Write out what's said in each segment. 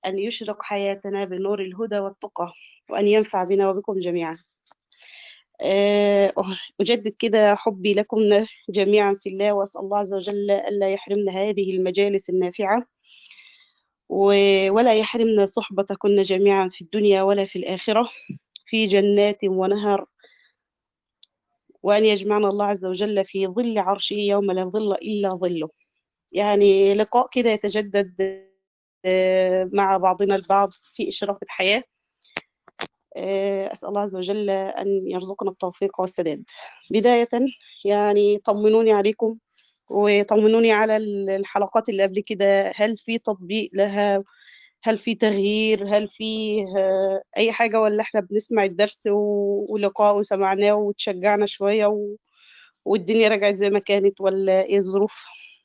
أن يشرق حياتنا بنور الهدى والتقى وأن ينفع بنا وبكم جميعا آه، أجدد كده حبي لكم جميعا في الله وأسأل الله عز وجل ألا يحرمنا هذه المجالس النافعة و- ولا يحرمنا صحبتكن جميعا في الدنيا ولا في الآخرة في جنات ونهر وأن يجمعنا الله عز وجل في ظل عرشه يوم لا ظل إلا ظله يعني لقاء كده يتجدد آه، مع بعضنا البعض في إشراف الحياة آه، أسأل الله عز وجل أن يرزقنا التوفيق والسداد بداية يعني طمنوني عليكم وطمنوني على الحلقات اللي قبل كده هل في تطبيق لها هل في تغيير هل في آه، أي حاجة ولا احنا بنسمع الدرس و- ولقاء وسمعناه وتشجعنا شوية و... والدنيا رجعت زي ما كانت ولا ايه الظروف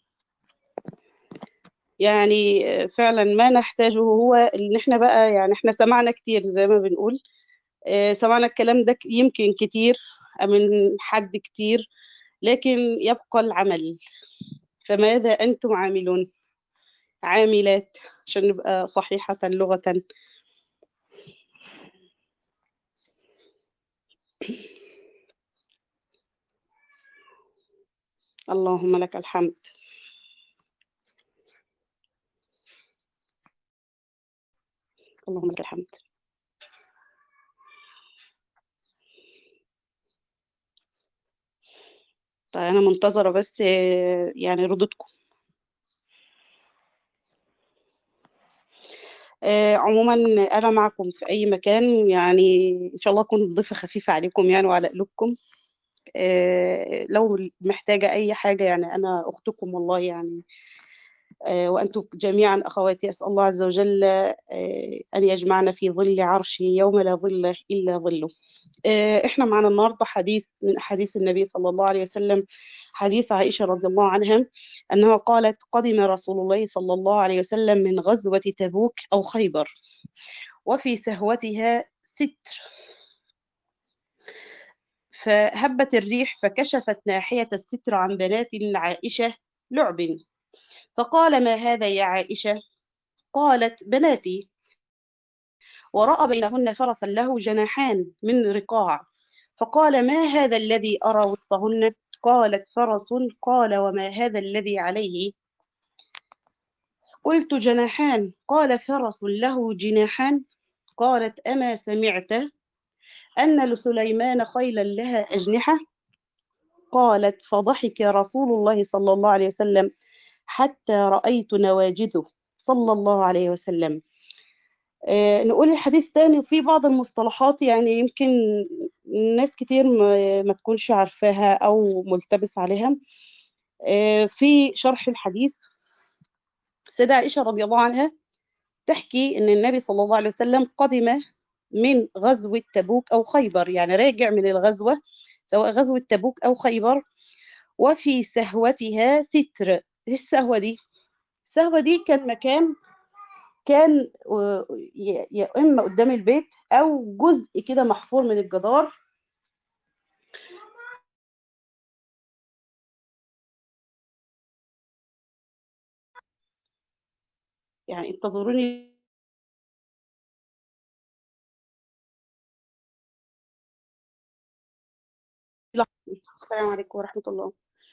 يعني آه، فعلا ما نحتاجه هو ان احنا بقى يعني احنا سمعنا كتير زي ما بنقول آه، سمعنا الكلام ده ك- يمكن كتير من حد كتير لكن يبقى العمل فماذا أنتم عاملون عاملات عشان نبقى صحيحة لغة اللهم لك الحمد اللهم لك الحمد طيب أنا منتظرة بس آه، يعني ردودكم آه، عموما أنا معكم في أي مكان يعني إن شاء الله أكون ضيفة خفيفة عليكم يعني وعلى قلوبكم آه، لو محتاجة أي حاجة يعني أنا أختكم والله يعني آه، وأنتم جميعا أخواتي أسأل الله عز وجل آه، أن يجمعنا في ظل عرشه يوم لا ظل إلا ظله آه، إحنا معنا النهاردة حديث من أحاديث النبي صلى الله عليه وسلم حديث عائشة رضي الله عنها أنها قالت قدم رسول الله صلى الله عليه وسلم من غزوة تبوك أو خيبر وفي سهوتها ستر فهبت الريح فكشفت ناحية الستر عن بنات عائشة لعب فقال ما هذا يا عائشة قالت بناتي ورأى بينهن فرسا له جناحان من رقاع فقال ما هذا الذي أرى وسطهن قالت فرس قال وما هذا الذي عليه قلت جناحان قال فرس له جناحان قالت أما سمعت أن لسليمان خيلا لها أجنحة قالت فضحك رسول الله صلى الله عليه وسلم حتى رأيت نواجذه صلى الله عليه وسلم آه، نقول الحديث تاني وفي بعض المصطلحات يعني يمكن ناس كتير ما ما تكونش عارفاها أو ملتبس عليها آه، في شرح الحديث السيدة عائشة رضي الله عنها تحكي أن النبي صلى الله عليه وسلم قدم من غزوة تبوك أو خيبر يعني راجع من الغزوة سواء غزوة تبوك أو خيبر وفي سهوتها ستر إيه السهوة دي السهوة دي كان مكان كان آه، يا يا إما قدام البيت أو جزء كده محفور من الجدار يعني انتظروني لحظة. السلام عليكم ورحمة الله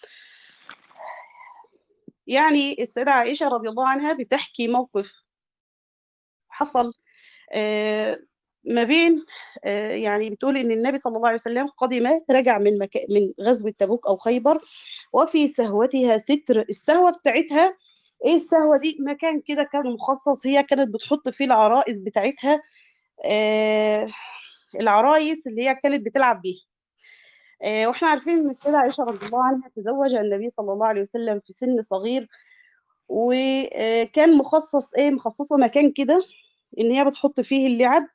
يعني السيدة عائشة رضي الله عنها بتحكي موقف حصل آه، ما بين آه، يعني بتقول ان النبي صلى الله عليه وسلم قدم رجع من مكا... من غزوة تبوك او خيبر وفي سهوتها ستر السهوة بتاعتها ايه السهوة دي مكان كده كان مخصص هي كانت بتحط فيه العرائس بتاعتها آه، العرايس اللي هي كانت بتلعب بيها آه، واحنا عارفين ان السيدة عائشة رضي الله عنها تزوج النبي صلى الله عليه وسلم في سن صغير وكان مخصص ايه مخصصة مكان كده ان هي بتحط فيه اللعب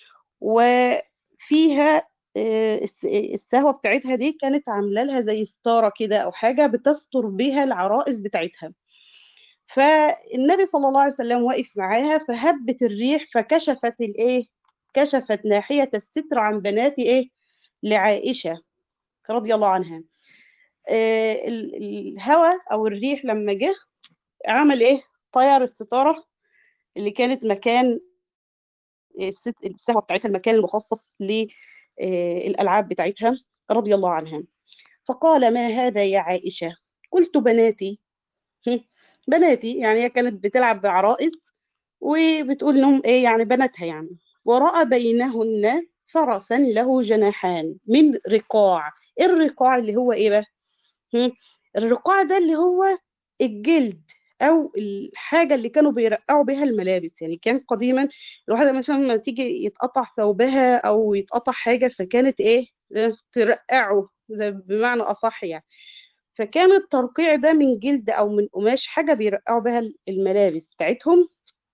وفيها آه، الس- السهوة بتاعتها دي كانت عاملة لها زي ستارة كده أو حاجة بتستر بيها العرائس بتاعتها فالنبي صلى الله عليه وسلم واقف معاها فهبت الريح فكشفت الايه كشفت ناحية الستر عن بنات ايه لعائشة رضي الله عنها آه، ال- الهواء او الريح لما جه عمل ايه طير الستارة اللي كانت مكان الست السهوة بتاعتها المكان المخصص للألعاب بتاعتها رضي الله عنها فقال ما هذا يا عائشة قلت بناتي هم، بناتي يعني هي كانت بتلعب بعرائس وبتقول لهم ايه يعني بناتها يعني ورأى بينهن فرسا له جناحان من رقاع إيه الرقاع اللي هو ايه بقى هم، الرقاع ده اللي هو الجلد او الحاجه اللي كانوا بيرقعوا بها الملابس يعني كان قديما الواحده مثلا لما تيجي يتقطع ثوبها او يتقطع حاجه فكانت ايه ترقعه ده بمعنى اصح يعني فكان الترقيع ده من جلد او من قماش حاجه بيرقعوا بها الملابس بتاعتهم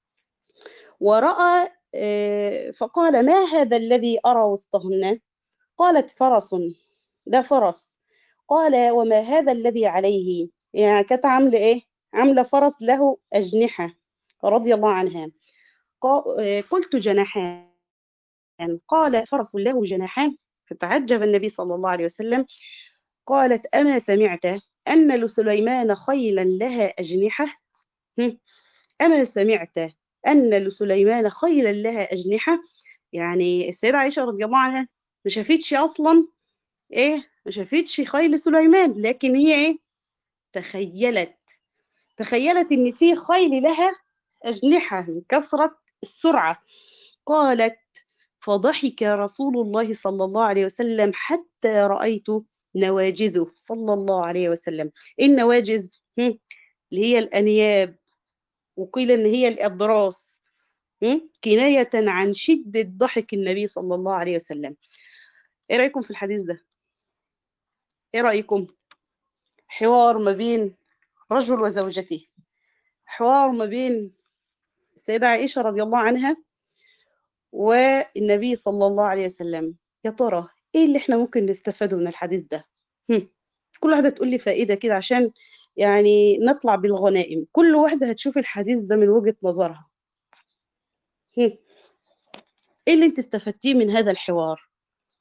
ورأى آه، فقال ما هذا الذي أرى وسطهن قالت فرس ده فرس قال وما هذا الذي عليه يعني كانت عاملة إيه عاملة فرس له أجنحة رضي الله عنها قا- آه، قلت جناحان قال فرس له جناحان فتعجب النبي صلى الله عليه وسلم قالت أما سمعت أن لسليمان خيلا لها أجنحة هم، أما سمعت أن لسليمان خيلا لها أجنحة يعني السيدة عائشة رضي الله عنها ما شافتش أصلا إيه ما شافتش خيل سليمان لكن هي إيه تخيلت تخيلت إن في خيل لها أجنحة من كثرة السرعة قالت فضحك رسول الله صلى الله عليه وسلم حتى رأيت نواجذه صلى الله عليه وسلم إيه النواجذ هم، اللي هي الأنياب وقيل إن هي الأضراس هم، كناية عن شدة ضحك النبي صلى الله عليه وسلم إيه رأيكم في الحديث ده إيه رأيكم حوار ما بين رجل وزوجته حوار ما بين السيدة عائشة رضي الله عنها والنبي صلى الله عليه وسلم يا ترى ايه اللي احنا ممكن نستفاده من الحديث ده هم. كل واحدة تقول لي فائدة كده عشان يعني نطلع بالغنائم كل واحدة هتشوف الحديث ده من وجهة نظرها هم. ايه اللي انت استفدتيه من هذا الحوار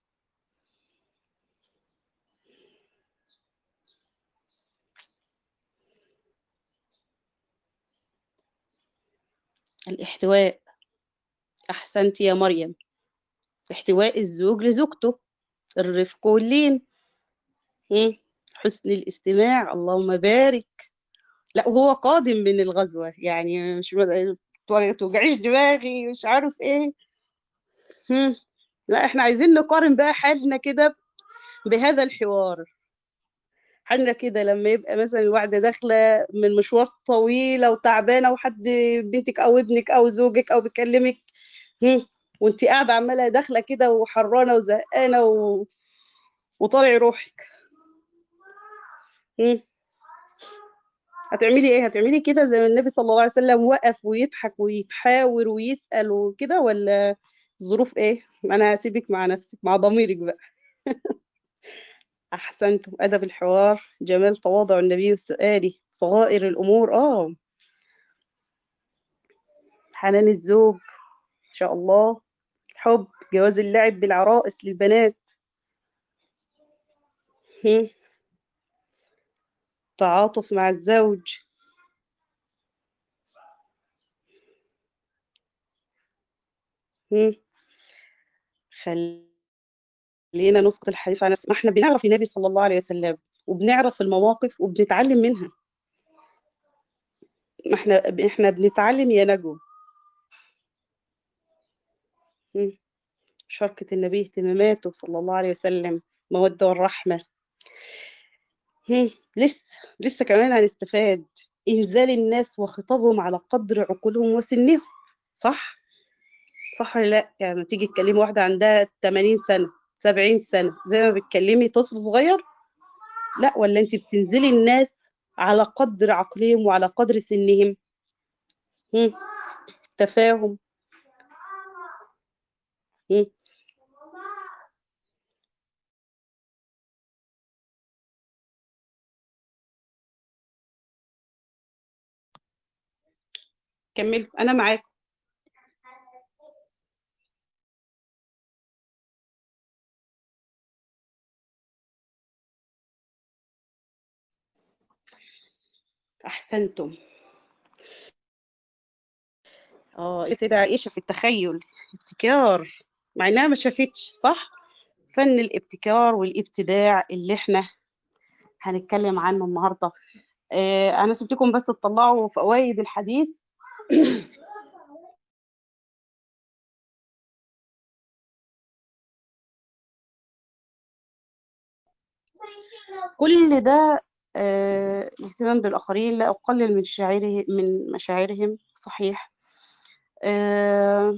الاحتواء احسنت يا مريم احتواء الزوج لزوجته الرفق واللين هم. حسن الاستماع اللهم بارك لا وهو قادم من الغزوة يعني مش ما توجعيش دماغي مش عارف ايه هم. لا احنا عايزين نقارن بقى حالنا كده بهذا الحوار حالنا كده لما يبقى مثلا الواحدة داخلة من مشوار طويلة وتعبانة وحد بنتك أو ابنك أو زوجك أو بيكلمك هم، وانت قاعدة عمالة داخلة كده وحرانة وزهقانة و... وطالع روحك هم. هتعملي ايه هتعملي كده زي ما النبي صلى الله عليه وسلم وقف ويضحك ويتحاور ويسأل وكده ولا الظروف ايه انا هسيبك مع نفسك مع ضميرك بقى احسنتم ادب الحوار جمال تواضع النبي وسؤاله صغائر الامور اه حنان الزوج ان شاء الله حب جواز اللعب بالعرائس للبنات هم. تعاطف مع الزوج هم. خلينا نسقط الحديث عن ما احنا بنعرف النبي صلى الله عليه وسلم وبنعرف المواقف وبنتعلم منها ما احنا احنا بنتعلم يا نجوى هم. شركة النبي اهتماماته صلى الله عليه وسلم مودة والرحمة هم. لسه لسه كمان هنستفاد إنزال الناس وخطابهم على قدر عقولهم وسنهم صح صح ولا لا يعني لما تيجي تكلمي واحدة عندها 80 سنة 70 سنة زي ما بتكلمي طفل صغير لا ولا انت بتنزلي الناس على قدر عقلهم وعلى قدر سنهم هم. تفاهم هم. كملوا انا معاكم احسنتم اه السيدة عائشة في التخيل ابتكار مع انها ما شافتش صح فن الابتكار والابتداع اللي احنا هنتكلم عنه النهارده آه انا سبتكم بس تطلعوا فوائد الحديث كل ده آه الاهتمام بالاخرين لا اقلل من شعيره من مشاعرهم صحيح آه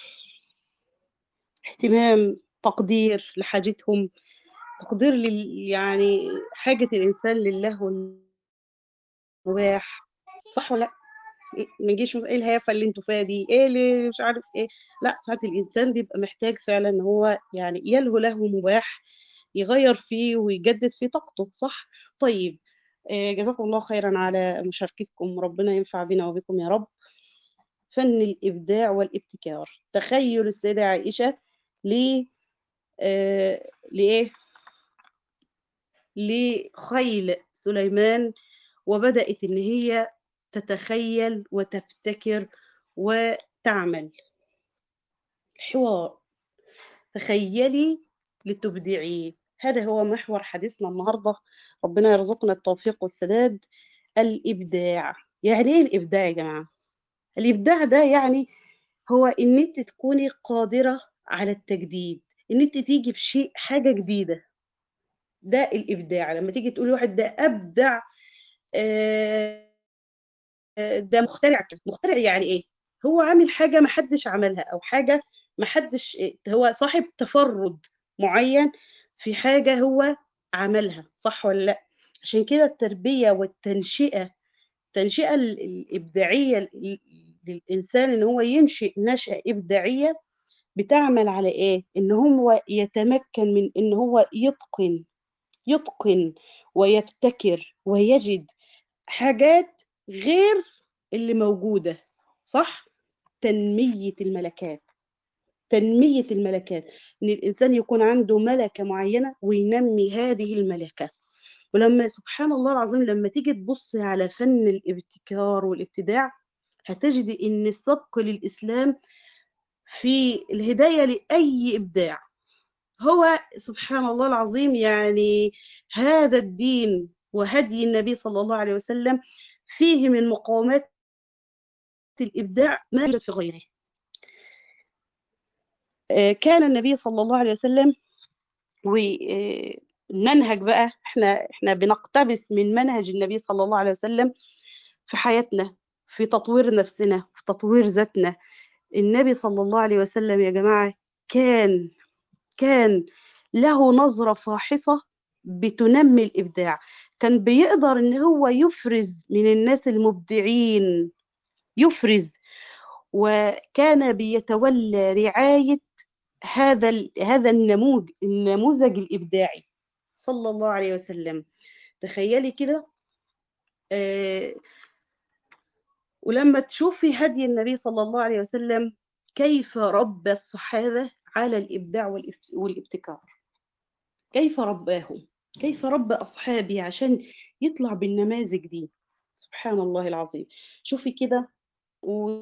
اهتمام تقدير لحاجتهم تقدير لل يعني حاجة الإنسان لله والمباح صح ولا لا ما نجيش نقول ايه الهيافة اللي انتوا فيها دي ايه اللي مش عارف ايه لا ساعات الإنسان بيبقى محتاج فعلا ان هو يعني يلهو له مباح يغير فيه ويجدد فيه طاقته صح طيب آه، جزاكم الله خيرا على مشاركتكم ربنا ينفع بنا وبكم يا رب فن الإبداع والابتكار تخيل السيدة عائشة ل آه، لإيه لخيل سليمان وبدأت إن هي تتخيل وتبتكر وتعمل حوار تخيلي لتبدعي هذا هو محور حديثنا النهارده ربنا يرزقنا التوفيق والسداد الإبداع يعني إيه الإبداع يا جماعة؟ الإبداع ده يعني هو إن أنت تكوني قادرة على التجديد إن أنت تيجي بشيء حاجة جديدة ده الإبداع لما تيجي تقولي واحد ده أبدع آه، آه، ده مخترع مخترع يعني إيه؟ هو عامل حاجة ما حدش عملها أو حاجة ما حدش هو صاحب تفرد معين في حاجة هو عملها صح ولا لا عشان كده التربية والتنشئة التنشئة ال- الإبداعية ل- للإنسان إن هو ينشئ نشأة إبداعية بتعمل على إيه؟ إن هو يتمكن من إن هو يتقن يتقن ويبتكر ويجد حاجات غير اللي موجودة صح؟ تنمية الملكات تنمية الملكات إن الإنسان يكون عنده ملكة معينة وينمي هذه الملكة ولما سبحان الله العظيم لما تيجي تبص على فن الابتكار والابتداع هتجد إن السبق للإسلام في الهداية لأي إبداع هو سبحان الله العظيم يعني هذا الدين وهدي النبي صلى الله عليه وسلم فيه من مقومات الإبداع ما يوجد في غيره آه، كان النبي صلى الله عليه وسلم والمنهج بقى احنا احنا بنقتبس من منهج النبي صلى الله عليه وسلم في حياتنا في تطوير نفسنا في تطوير ذاتنا النبي صلى الله عليه وسلم يا جماعة كان كان له نظرة فاحصة بتنمي الإبداع كان بيقدر إن هو يفرز من الناس المبدعين يفرز وكان بيتولى رعاية هذا ال- هذا النموذج النموذج الإبداعي صلى الله عليه وسلم تخيلي كده آه، ولما تشوفي هدي النبي صلى الله عليه وسلم كيف ربى الصحابة على الإبداع والإبت- والابتكار كيف رباهم كيف ربى أصحابي عشان يطلع بالنماذج دي سبحان الله العظيم شوفي كده و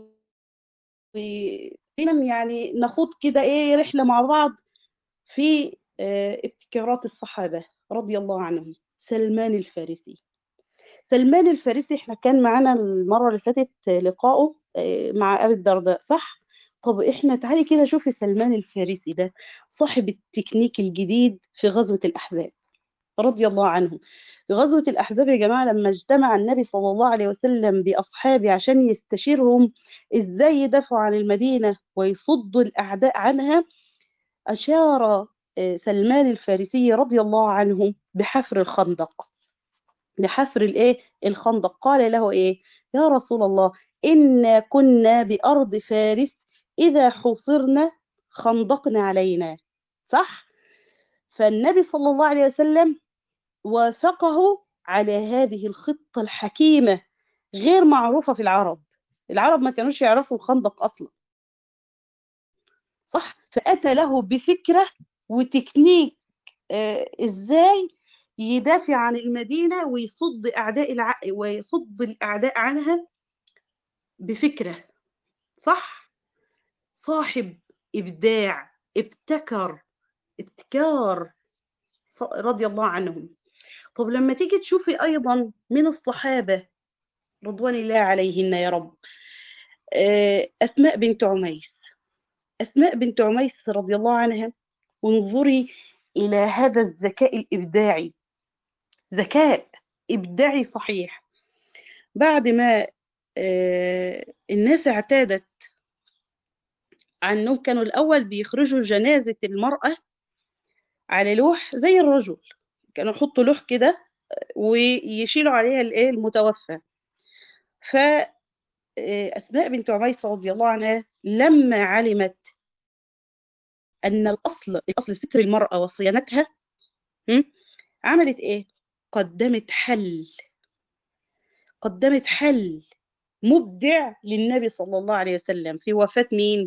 و- يعني نخوض كده ايه رحلة مع بعض في آه، ابتكارات الصحابة رضي الله عنهم سلمان الفارسي سلمان الفارسي احنا كان معانا المرة اللي فاتت لقائه آه، مع أبي الدرداء صح؟ طب احنا تعالي كده شوفي سلمان الفارسي ده صاحب التكنيك الجديد في غزوة الأحزاب رضي الله عنهم في غزوة الأحزاب يا جماعة لما اجتمع النبي صلى الله عليه وسلم بأصحابه عشان يستشيرهم إزاي يدافعوا عن المدينة ويصدوا الأعداء عنها أشار آه، سلمان الفارسي رضي الله عنه بحفر الخندق لحفر الايه الخندق قال له ايه يا رسول الله إنا كنا بأرض فارس إذا حصرنا خندقنا علينا صح فالنبي صلى الله عليه وسلم وافقه على هذه الخطة الحكيمة غير معروفة في العرب العرب ما كانوش يعرفوا الخندق أصلا صح فأتى له بفكرة وتكنيك آه إزاي يدافع عن المدينة ويصد أعداء الع... ويصد الأعداء عنها بفكرة صح صاحب إبداع ابتكر ابتكار رضي الله عنهم طب لما تيجي تشوفي أيضا من الصحابة رضوان الله عليهن يا رب أسماء بنت عميس أسماء بنت عميس رضي الله عنها انظري إلى هذا الذكاء الإبداعي ذكاء إبداعي صحيح بعد ما الناس اعتادت عنهم كانوا الأول بيخرجوا جنازة المرأة على لوح زي الرجل كانوا يحطوا لوح كده ويشيلوا عليها الايه المتوفى ف أسماء بنت عميس رضي الله عنها لما علمت أن الأصل الأصل ستر المرأة وصيانتها عملت إيه؟ قدمت حل قدمت حل مبدع للنبي صلى الله عليه وسلم في وفاة مين؟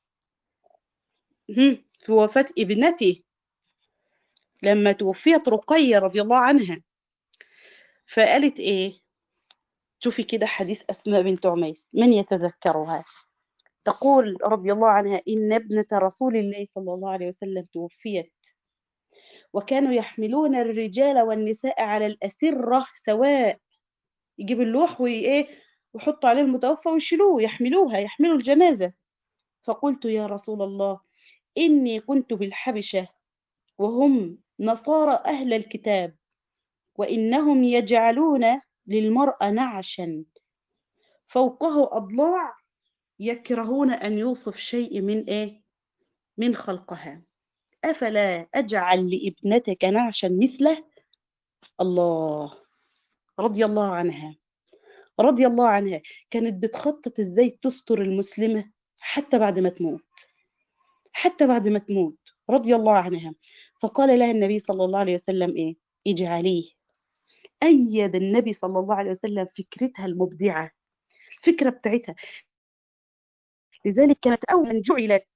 في وفاة ابنته لما توفيت رقية رضي الله عنها فقالت إيه؟ شوفي كده حديث أسماء بنت عميس من يتذكرها تقول رضي الله عنها إن ابنة رسول الله صلى الله عليه وسلم توفيت وكانوا يحملون الرجال والنساء على الأسرة سواء يجيب اللوح وإيه ويحطوا عليه المتوفى ويشيلوه يحملوها يحملوا الجنازة فقلت يا رسول الله إني كنت بالحبشة وهم نصارى أهل الكتاب وإنهم يجعلون للمرأة نعشا فوقه أضلاع يكرهون أن يوصف شيء من إيه؟ من خلقها أفلا أجعل لابنتك نعشا مثله الله رضي الله عنها رضي الله عنها كانت بتخطط إزاي تستر المسلمة حتى بعد ما تموت حتى بعد ما تموت رضي الله عنها فقال لها النبي صلى الله عليه وسلم إيه اجعليه أيد النبي صلى الله عليه وسلم فكرتها المبدعة الفكرة بتاعتها لذلك كانت أولا جعلت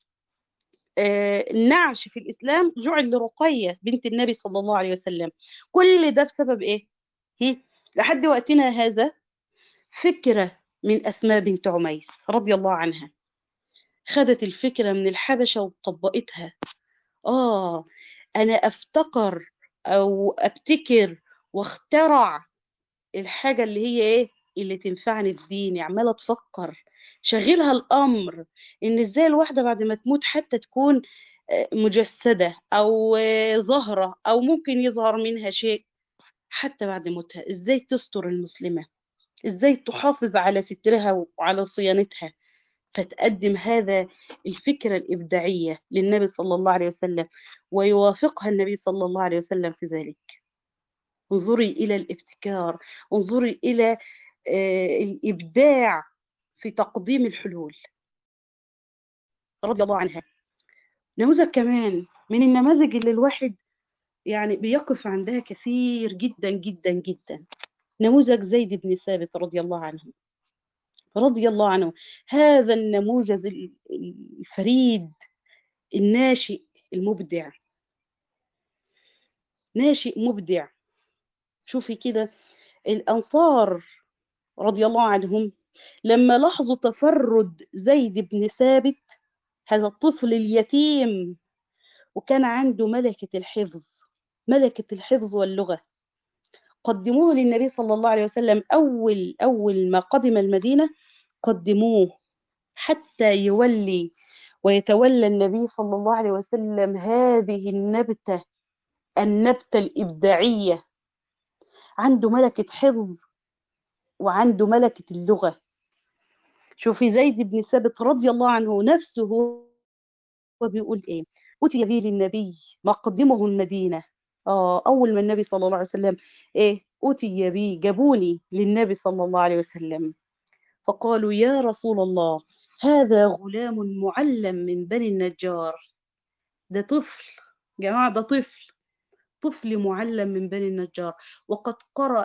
النعش في الإسلام جعل لرقية بنت النبي صلى الله عليه وسلم كل ده بسبب إيه؟ لحد وقتنا هذا فكرة من أسماء بنت عميس رضي الله عنها خدت الفكرة من الحبشة وطبقتها آه أنا أفتكر أو أبتكر واخترع الحاجة اللي هي إيه اللي تنفعني في ديني عمالة تفكر شغلها الأمر إن إزاي الواحدة بعد ما تموت حتى تكون مجسدة أو ظاهرة أو ممكن يظهر منها شيء حتى بعد موتها إزاي تستر المسلمة إزاي تحافظ على سترها وعلى صيانتها فتقدم هذا الفكرة الإبداعية للنبي صلى الله عليه وسلم ويوافقها النبي صلى الله عليه وسلم في ذلك انظري إلى الابتكار انظري إلى الإبداع في تقديم الحلول رضي الله عنها نموذج كمان من النماذج اللي الواحد يعني بيقف عندها كثير جدا جدا جدا نموذج زيد بن ثابت رضي الله عنه رضي الله عنه هذا النموذج الفريد الناشئ المبدع ناشئ مبدع شوفي كده الأنصار رضي الله عنهم لما لاحظوا تفرد زيد بن ثابت هذا الطفل اليتيم وكان عنده ملكة الحفظ ملكة الحفظ واللغة قدموه للنبي صلى الله عليه وسلم أول أول ما قدم المدينة قدموه حتى يولي ويتولى النبي صلى الله عليه وسلم هذه النبتة النبتة الإبداعية عنده ملكة حفظ وعنده ملكة اللغة شوفي زيد بن ثابت رضي الله عنه نفسه هو بيقول ايه أتي به للنبي مقدمه المدينة آه أول ما النبي صلى الله عليه وسلم إيه أتي بي جابوني للنبي صلى الله عليه وسلم فقالوا يا رسول الله هذا غلام معلم من بني النجار ده طفل جماعة ده طفل طفل معلم من بني النجار وقد قرأ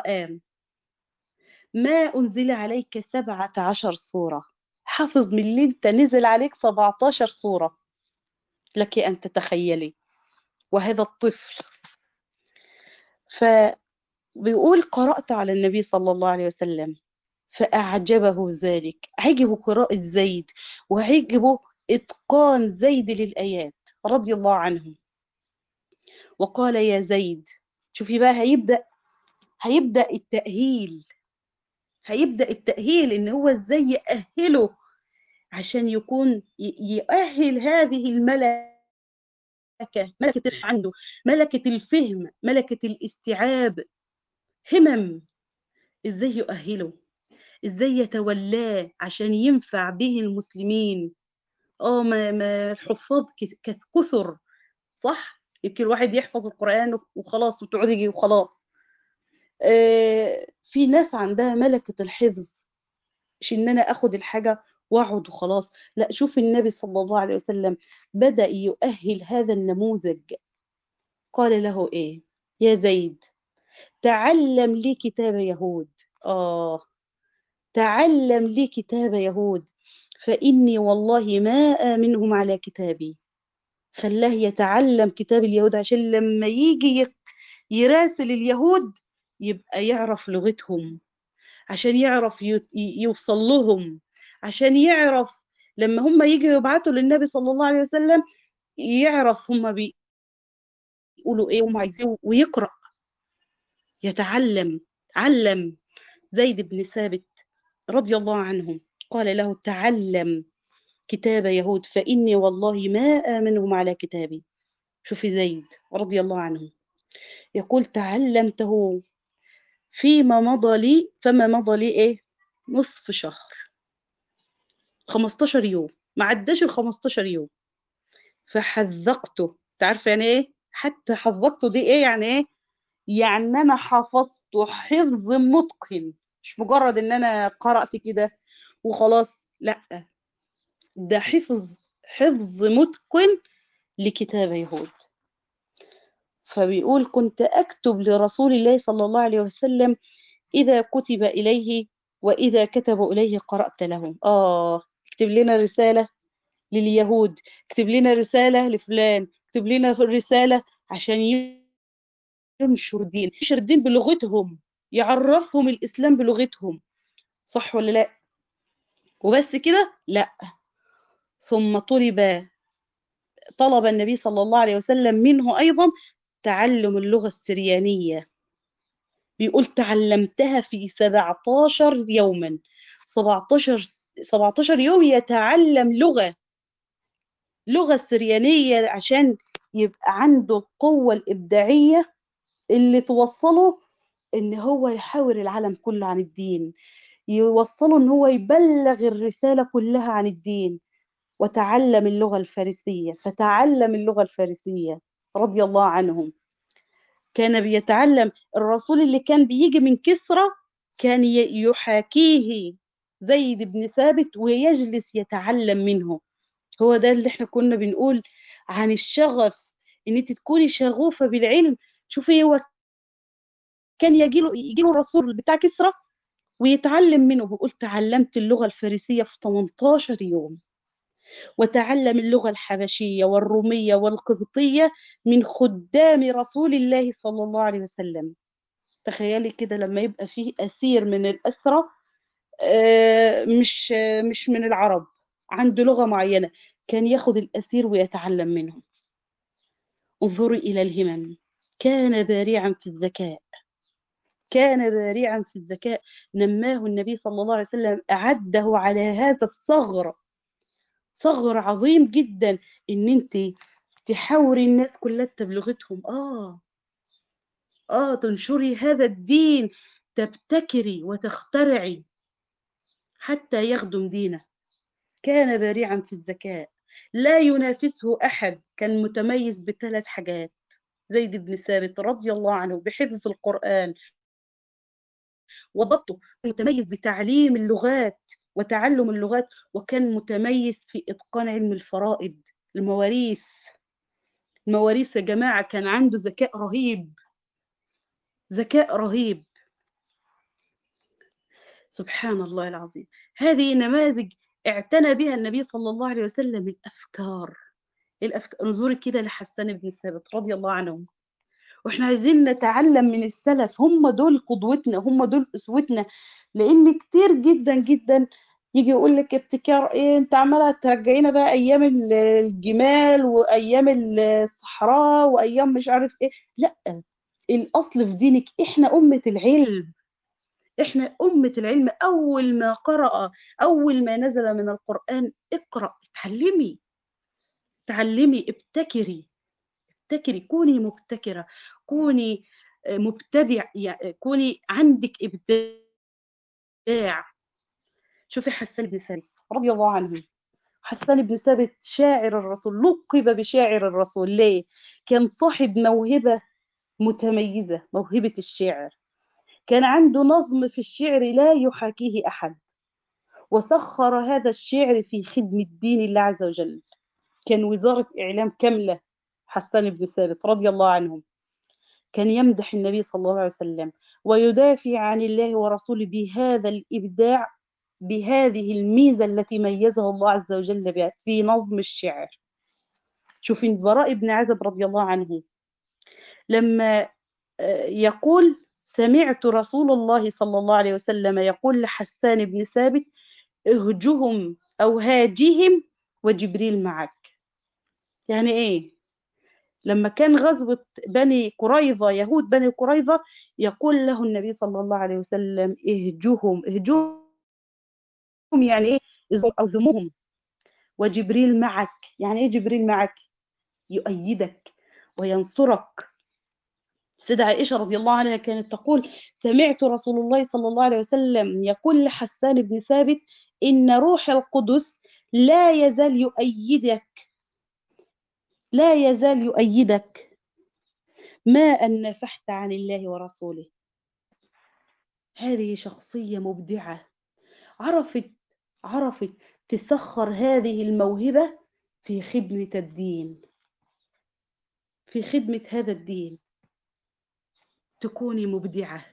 ما أنزل عليك سبعة عشر سورة حافظ من اللي انت نزل عليك سبعة عشر سورة لك أن تتخيلي وهذا الطفل فبيقول قرأت على النبي صلى الله عليه وسلم فأعجبه ذلك عجبه قراءة زيد وعجبه إتقان زيد للآيات رضي الله عنه وقال يا زيد شوفي بقى هيبدأ هيبدأ التأهيل هيبدأ التأهيل إن هو إزاي يأهله عشان يكون يؤهل هذه الملكة ملكة عنده ملكة الفهم ملكة الاستيعاب همم إزاي يؤهله إزاي يتولاه عشان ينفع به المسلمين اه ما, ما الحفاظ كثر صح يمكن الواحد يحفظ القرآن وخلاص وتقعدي وخلاص آه في ناس عندها ملكة الحفظ مش ان انا اخد الحاجة واقعد وخلاص لا شوف النبي صلى الله عليه وسلم بدأ يؤهل هذا النموذج قال له ايه يا زيد تعلم لي كتاب يهود آه تعلم لي كتاب يهود فإني والله ما آمنهم على كتابي خلاه يتعلم كتاب اليهود عشان لما يجي يراسل اليهود يبقى يعرف لغتهم عشان يعرف يوصل لهم عشان يعرف لما هم يجي يبعتوا للنبي صلى الله عليه وسلم يعرف هم بيقولوا ايه وهم عايزين ويقرأ يتعلم علم زيد بن ثابت رضي الله عنهم قال له تعلم كتاب يهود فإني والله ما آمنهم على كتابي شوفي زيد رضي الله عنه يقول تعلمته فيما مضى لي فما مضى لي ايه نصف شهر 15 يوم ما عداش ال 15 يوم فحذقته تعرف يعني ايه حتى حذقته دي ايه يعني ايه يعني انا حفظته حفظ متقن مش مجرد ان انا قرأت كده وخلاص لا ده حفظ حفظ متقن لكتاب يهود فبيقول كنت أكتب لرسول الله صلى الله عليه وسلم إذا كتب إليه وإذا كتبوا إليه قرأت لهم آه اكتب لنا رسالة لليهود اكتب لنا رسالة لفلان اكتب لنا رسالة عشان ينشر الدين ينشر الدين بلغتهم يعرفهم الإسلام بلغتهم صح ولا لا وبس كده لا ثم طلب طلب النبي صلى الله عليه وسلم منه أيضا تعلم اللغة السريانية بيقول تعلمتها في 17 يوما 17 17 يوم يتعلم لغة لغة السريانية عشان يبقى عنده القوة الإبداعية اللي توصله إن هو يحاور العالم كله عن الدين يوصله إن هو يبلغ الرسالة كلها عن الدين وتعلم اللغة الفارسية فتعلم اللغة الفارسية رضي الله عنهم كان بيتعلم الرسول اللي كان بيجي من كسرى كان يحاكيه زيد بن ثابت ويجلس يتعلم منه هو ده اللي احنا كنا بنقول عن الشغف ان انت تكوني شغوفة بالعلم شوفي هو كان يجي له يجي له الرسول بتاع كسرى ويتعلم منه بيقول تعلمت اللغة الفارسية في 18 يوم وتعلم اللغة الحبشية والرومية والقبطية من خدام رسول الله صلى الله عليه وسلم تخيلي كده لما يبقى فيه أسير من الأسرة مش مش من العرب عنده لغة معينة كان ياخد الأسير ويتعلم منهم انظري إلى الهمم كان بارعا في الذكاء كان بارعا في الذكاء نماه النبي صلى الله عليه وسلم أعده على هذا الصغر صغر عظيم جدا ان انت تحاوري الناس كلها بلغتهم اه اه تنشري هذا الدين تبتكري وتخترعي حتى يخدم دينه كان بارعا في الذكاء لا ينافسه احد كان متميز بثلاث حاجات زيد بن ثابت رضي الله عنه بحفظ القرآن وضبطه متميز بتعليم اللغات وتعلم اللغات وكان متميز في إتقان علم الفرائض المواريث المواريث يا جماعة كان عنده ذكاء رهيب ذكاء رهيب سبحان الله العظيم هذه نماذج اعتنى بها النبي صلى الله عليه وسلم الأفكار الأفكار انظري كده لحسان بن ثابت رضي الله عنه واحنا عايزين نتعلم من السلف هم دول قدوتنا هم دول اسوتنا لان كتير جدا جدا يجي يقول لك ابتكار ايه انت عماله ترجعينا بقى ايام ال- الجمال وايام الصحراء وايام مش عارف ايه لا الاصل في دينك احنا امه العلم احنا امه العلم اول ما قرأ اول ما نزل من القرآن اقرأ اتعلمي تعلمي ابتكري ابتكري كوني مبتكرة كوني آه، مبتدع يعني كوني عندك إبداع شوفي حسان بن ثابت رضي الله عنه حسان بن ثابت شاعر الرسول لقب بشاعر الرسول ليه؟ كان صاحب موهبة متميزة موهبة الشعر كان عنده نظم في الشعر لا يحاكيه أحد وسخر هذا الشعر في خدمة دين الله عز وجل كان وزارة إعلام كاملة حسان بن ثابت رضي الله عنهم كان يمدح النبي صلى الله عليه وسلم ويدافع عن الله ورسوله بهذا الإبداع بهذه الميزة التي ميزه الله عز وجل بها في نظم الشعر شوفي البراء بن عازب رضي الله عنه لما آه، يقول سمعت رسول الله صلى الله عليه وسلم يقول لحسان بن ثابت اهجهم أو هاجهم وجبريل معك يعني إيه لما كان غزوة بني قريظة يهود بني قريظة يقول له النبي صلى الله عليه وسلم اهجهم اهجهم يعني ايه او ذمهم وجبريل معك يعني ايه جبريل معك يؤيدك وينصرك سيدة عائشة رضي الله عنها كانت تقول سمعت رسول الله صلى الله عليه وسلم يقول لحسان بن ثابت إن روح القدس لا يزال يؤيدك لا يزال يؤيدك ما أن نفحت عن الله ورسوله هذه شخصية مبدعة عرفت عرفت تسخر هذه الموهبة في خدمة الدين في خدمة هذا الدين تكوني مبدعة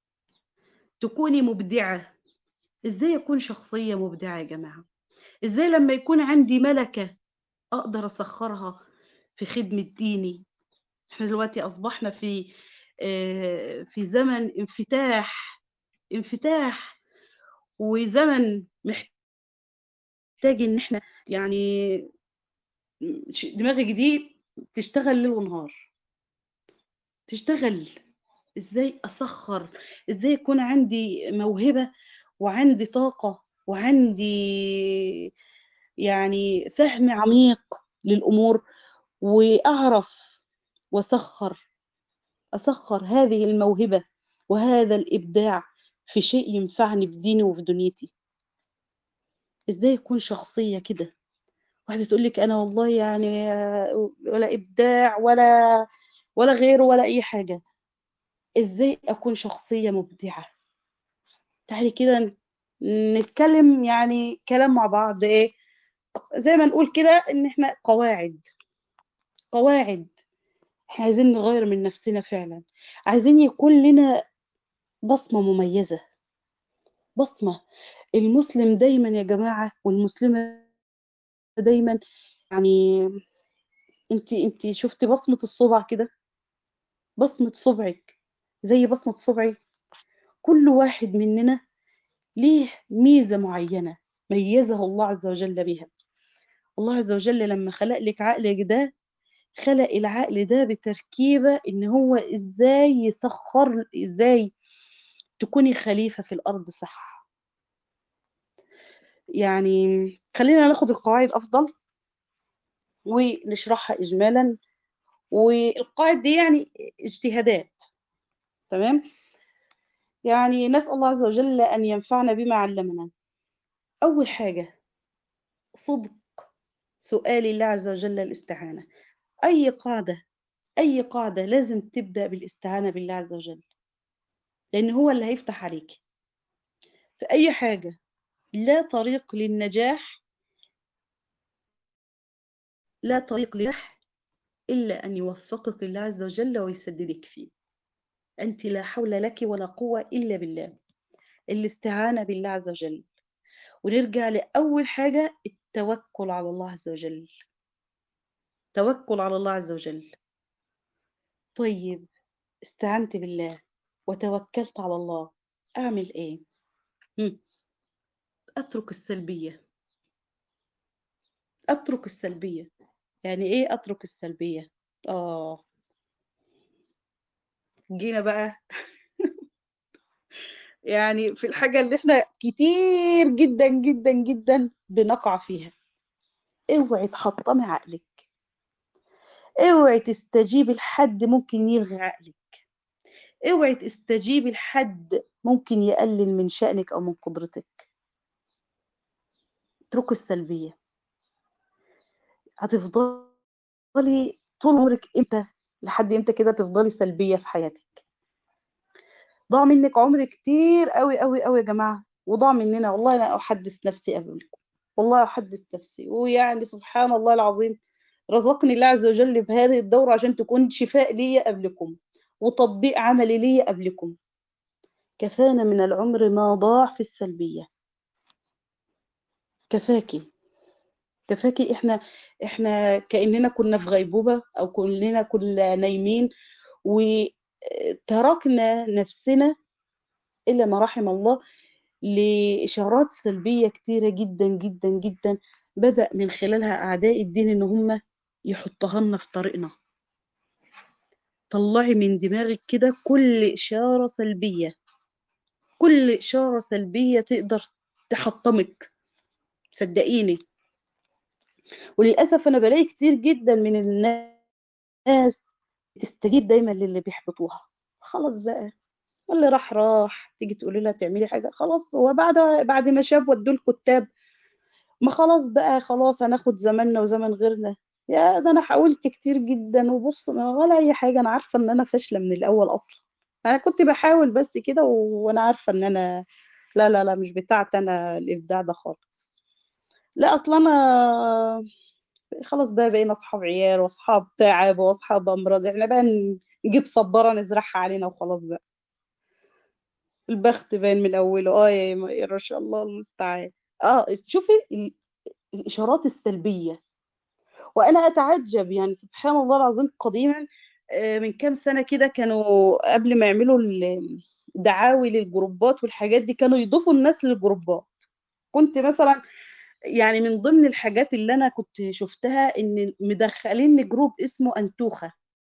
تكوني مبدعة ازاي اكون شخصية مبدعة يا جماعة ازاي لما يكون عندي ملكة اقدر اسخرها في خدمة ديني احنا دلوقتي اصبحنا في آه، في زمن انفتاح انفتاح وزمن محتاج ان احنا يعني ش- دماغك دي تشتغل ليل ونهار تشتغل ازاي اسخر ازاي يكون عندي موهبة وعندي طاقة وعندي يعني فهم عميق للأمور وأعرف وأسخر أسخر هذه الموهبة وهذا الإبداع في شيء ينفعني في ديني وفي دنيتي إزاي يكون شخصية كده واحدة تقول لك أنا والله يعني آه، ولا إبداع ولا ولا غيره ولا أي حاجة إزاي أكون شخصية مبدعة تعالي كده نتكلم يعني كلام مع بعض إيه زي ما نقول كده إن إحنا قواعد قواعد إحنا عايزين نغير من نفسنا فعلا عايزين يكون لنا بصمة مميزة بصمة المسلم دايما يا جماعة والمسلمة دايما يعني انت انت شفتي بصمة الصبع كده بصمة صبعك زي بصمة صبعي كل واحد مننا ليه ميزة معينة ميزه الله عز وجل بها الله عز وجل لما خلق لك عقلك ده خلق العقل ده بتركيبة ان هو ازاي يسخر ازاي تكوني خليفة في الارض صح يعني خلينا ناخد القواعد افضل ونشرحها اجمالا والقواعد دي يعني اجتهادات تمام يعني نسأل الله عز وجل أن ينفعنا بما علمنا أول حاجة صدق سؤال الله عز وجل الاستعانة أي قاعدة أي قاعدة لازم تبدأ بالاستعانة بالله عز وجل لأن هو اللي هيفتح عليك في أي حاجة لا طريق للنجاح لا طريق للنجاح إلا أن يوفقك الله عز وجل ويسددك فيه أنت لا حول لك ولا قوة إلا بالله الاستعانة بالله عز وجل ونرجع لأول حاجة التوكل على الله عز وجل توكل على الله عز وجل طيب استعنت بالله وتوكلت على الله أعمل إيه؟ هم، أترك السلبية أترك السلبية يعني إيه أترك السلبية؟ آه جينا بقى يعني في الحاجة اللي إحنا كتير جدا جدا جدا بنقع فيها اوعي تحطمي عقلك اوعي تستجيبي لحد ممكن يلغي عقلك اوعي تستجيبي لحد ممكن يقلل من شأنك أو من قدرتك اتركي السلبية هتفضلي طول عمرك امتى لحد امتى كده تفضلي سلبية في حياتك ضاع منك عمر كتير قوي قوي قوي يا جماعة وضاع مننا والله أنا أحدث نفسي قبلكم والله أحدث نفسي ويعني سبحان الله العظيم رزقني الله عز وجل بهذه الدورة عشان تكون شفاء لي قبلكم وتطبيق عملي لي قبلكم كفانا من العمر ما ضاع في السلبية كفاكي كفاكي احنا احنا كأننا كنا في غيبوبة او كلنا كنا نايمين وتركنا نفسنا إلا ما رحم الله لإشارات سلبية كتيرة جدا جدا جدا بدأ من خلالها أعداء الدين إن هم يحطها لنا في طريقنا طلعي من دماغك كده كل إشارة سلبية كل إشارة سلبية تقدر تحطمك صدقيني وللأسف أنا بلاقي كتير جدا من الناس تستجيب دايما للي بيحبطوها خلاص بقى اللي راح راح تيجي تقولي لها تعملي حاجة خلاص هو بعد بعد ما شاف ودوا الكتاب ما خلاص بقى خلاص هناخد زماننا وزمن غيرنا يا ده انا حاولت كتير جدا وبص ما ولا اي حاجة انا عارفة ان انا فاشلة من الاول اصلا انا كنت بحاول بس كده وانا عارفة ان انا لا لا لا مش بتاعت انا الابداع ده خالص لا اصلا انا خلاص بقى بقينا اصحاب عيال واصحاب تعب واصحاب امراض احنا بقى نجيب صبارة نزرعها علينا وخلاص بقى البخت باين من اوله اه يا يا ما شاء الله المستعان اه شوفي ال- الاشارات السلبيه وانا اتعجب يعني سبحان الله العظيم قديما آه، من كام سنه كده كانوا قبل ما يعملوا ال- دعاوي للجروبات والحاجات دي كانوا يضيفوا الناس للجروبات كنت مثلا يعني من ضمن الحاجات اللي انا كنت شفتها ان مدخلين جروب اسمه انتوخه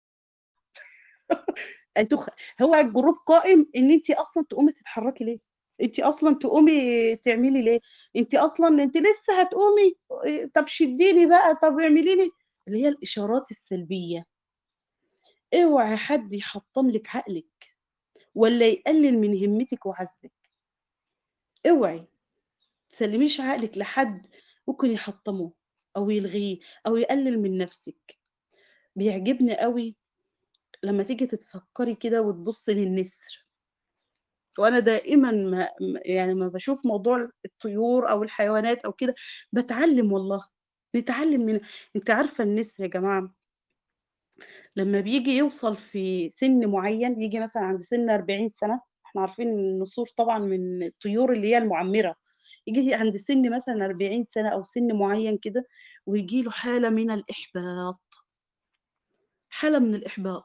انتوخه هو الجروب قائم ان انت اصلا تقومي تتحركي ليه انت اصلا تقومي تعملي ليه انت اصلا انت لسه هتقومي طب شديني بقى طب اعملي لي اللي هي الاشارات السلبيه اوعي حد يحطم لك عقلك ولا يقلل من همتك وعزمك اوعي تسلميش عقلك لحد ممكن يحطمه او يلغيه او يقلل من نفسك بيعجبني قوي لما تيجي تتفكري كده وتبصي للنسر وانا دائما ما يعني ما بشوف موضوع الطيور او الحيوانات او كده بتعلم والله نتعلم من انت عارفه النسر يا جماعه لما بيجي يوصل في سن معين يجي مثلا عند سن 40 سنه احنا عارفين ان النسور طبعا من الطيور اللي هي المعمره يجي عند سن مثلا 40 سنه او سن معين كده ويجي له حاله من الاحباط حاله من الاحباط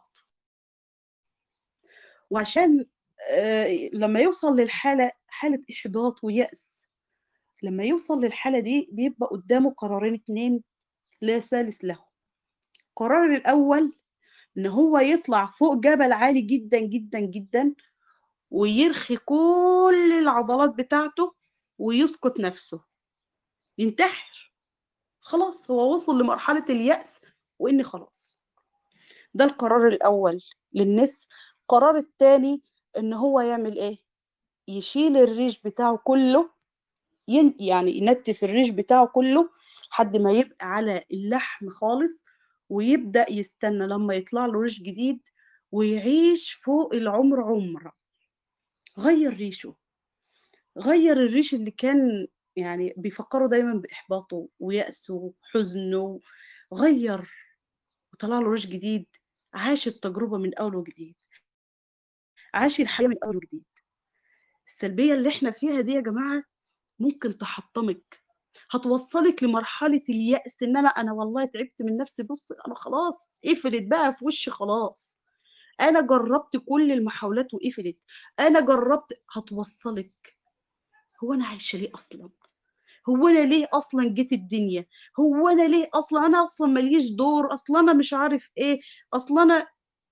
وعشان آه، لما يوصل للحاله حاله احباط ويأس لما يوصل للحالة دي بيبقى قدامه قرارين اتنين لا ثالث له القرار الأول إن هو يطلع فوق جبل عالي جدا جدا جدا ويرخي كل العضلات بتاعته ويسقط نفسه ينتحر خلاص هو وصل لمرحلة اليأس وإن خلاص ده القرار الأول للناس القرار التاني إن هو يعمل إيه يشيل الريش بتاعه كله ين- يعني ينتف الريش بتاعه كله لحد ما يبقى على اللحم خالص ويبدأ يستنى لما يطلع له ريش جديد ويعيش فوق العمر عمر غير ريشه غير الريش اللي كان يعني بيفكروا دايما بإحباطه ويأسه وحزنه غير وطلع له ريش جديد عاش التجربة من أول وجديد عاش الحياة من أول وجديد السلبية اللي احنا فيها دي يا جماعة ممكن تحطمك هتوصلك لمرحلة اليأس ان انا انا والله تعبت من نفسي بص انا خلاص قفلت بقى في وشي خلاص انا جربت كل المحاولات وقفلت انا جربت هتوصلك هو انا عايشه ليه اصلا هو انا ليه اصلا جيت الدنيا هو انا ليه اصلا انا اصلا ماليش دور اصلا انا مش عارف ايه اصلا انا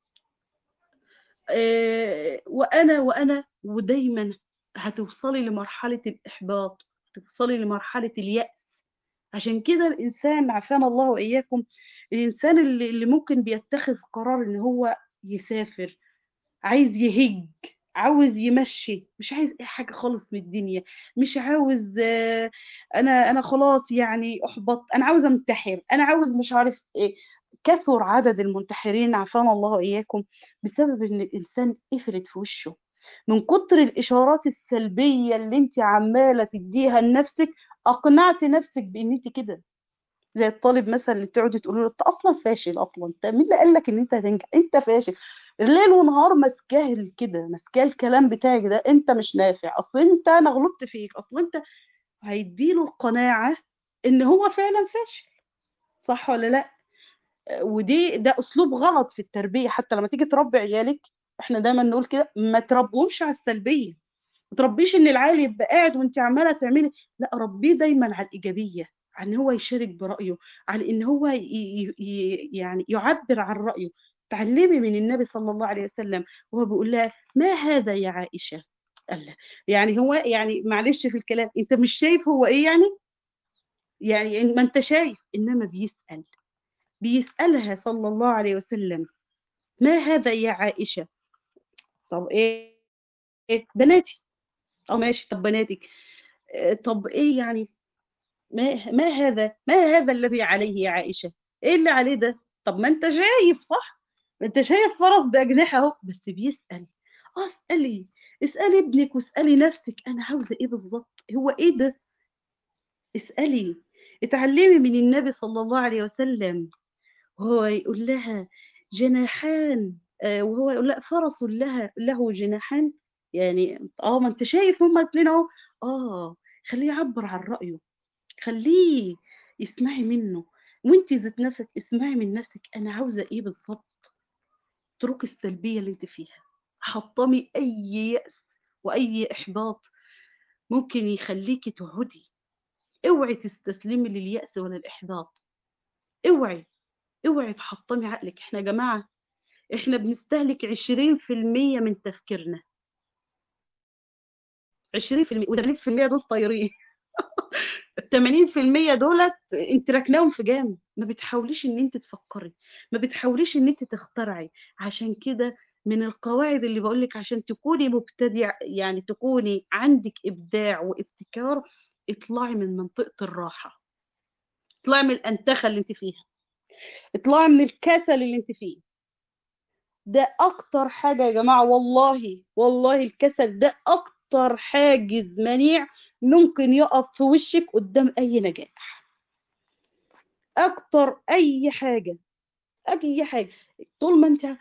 آه وانا وانا ودايما هتوصلي لمرحله الاحباط هتوصلي لمرحله اليأس عشان كده الانسان عافانا الله واياكم الانسان اللي, اللي ممكن بيتخذ قرار ان هو يسافر عايز يهج عاوز يمشي مش عايز اي حاجه خالص من الدنيا مش عاوز آه، انا انا خلاص يعني احبط انا عاوز انتحر انا عاوز مش عارف ايه كثر عدد المنتحرين عافانا الله واياكم بسبب ان الانسان قفلت في وشه من كتر الاشارات السلبيه اللي انت عماله تديها لنفسك اقنعت نفسك بان انت كده زي الطالب مثلا اللي تقعدي تقولي له انت اصلا فاشل اصلا انت مين اللي قال لك ان انت هتنجح انت فاشل ليل ونهار ماسكاه كده ماسكاه الكلام بتاعك ده انت مش نافع اصل انت انا غلطت فيك اصل انت هيديله القناعه ان هو فعلا فاشل صح ولا لا ودي ده اسلوب غلط في التربيه حتى لما تيجي تربي عيالك احنا دايما نقول كده ما تربوهمش على السلبيه ما تربيش ان العيال يبقى قاعد وانت عماله تعملي لا ربيه دايما على الايجابيه عن ان هو يشارك برايه على ان هو ي... ي... يعني يعبر عن رايه تعلمي من النبي صلى الله عليه وسلم وهو بيقول لها ما هذا يا عائشه قال لها يعني هو يعني معلش في الكلام انت مش شايف هو ايه يعني يعني ما انت شايف انما بيسال بيسالها صلى الله عليه وسلم ما هذا يا عائشه طب ايه, إيه؟ بناتي اه ماشي طب بناتك آه، طب ايه يعني ما ما هذا ما هذا الذي عليه يا عائشة ايه اللي عليه ده طب ما انت شايف صح ما انت شايف فرس بأجنحة اهو بس بيسأل اه اسألي اسألي ابنك واسألي نفسك انا عاوزة ايه بالظبط هو ايه ده اسألي اتعلمي من النبي صلى الله عليه وسلم وهو يقول لها جناحان آه، وهو يقول لها فرس لها له جناحان يعني اه ما انت شايف هما اتنين اهو اه خليه يعبر عن رأيه خليه اسمعي منه وانت ذات نفسك اسمعي من نفسك انا عاوزه ايه بالظبط اتركي السلبيه اللي انت فيها حطمي اي يأس واي احباط ممكن يخليكي تهدي اوعي تستسلمي لليأس ولا الاحباط اوعي اوعي تحطمي عقلك احنا يا جماعه احنا بنستهلك 20% من تفكيرنا 20% و80% دول طايرين ال 80% دولت انت راكناهم في جام ما بتحاوليش ان انت تفكري ما بتحاوليش ان انت تخترعي عشان كده من القواعد اللي بقولك عشان تكوني مبتدع يعني تكوني عندك ابداع وابتكار اطلعي من منطقة الراحة اطلعي من الانتخة اللي انت فيها اطلعي من الكسل اللي انت فيه ده اكتر حاجة يا جماعة والله والله الكسل ده اكتر حاجز منيع ممكن يقف في وشك قدام اي نجاح اكتر اي حاجة اي حاجة طول ما انت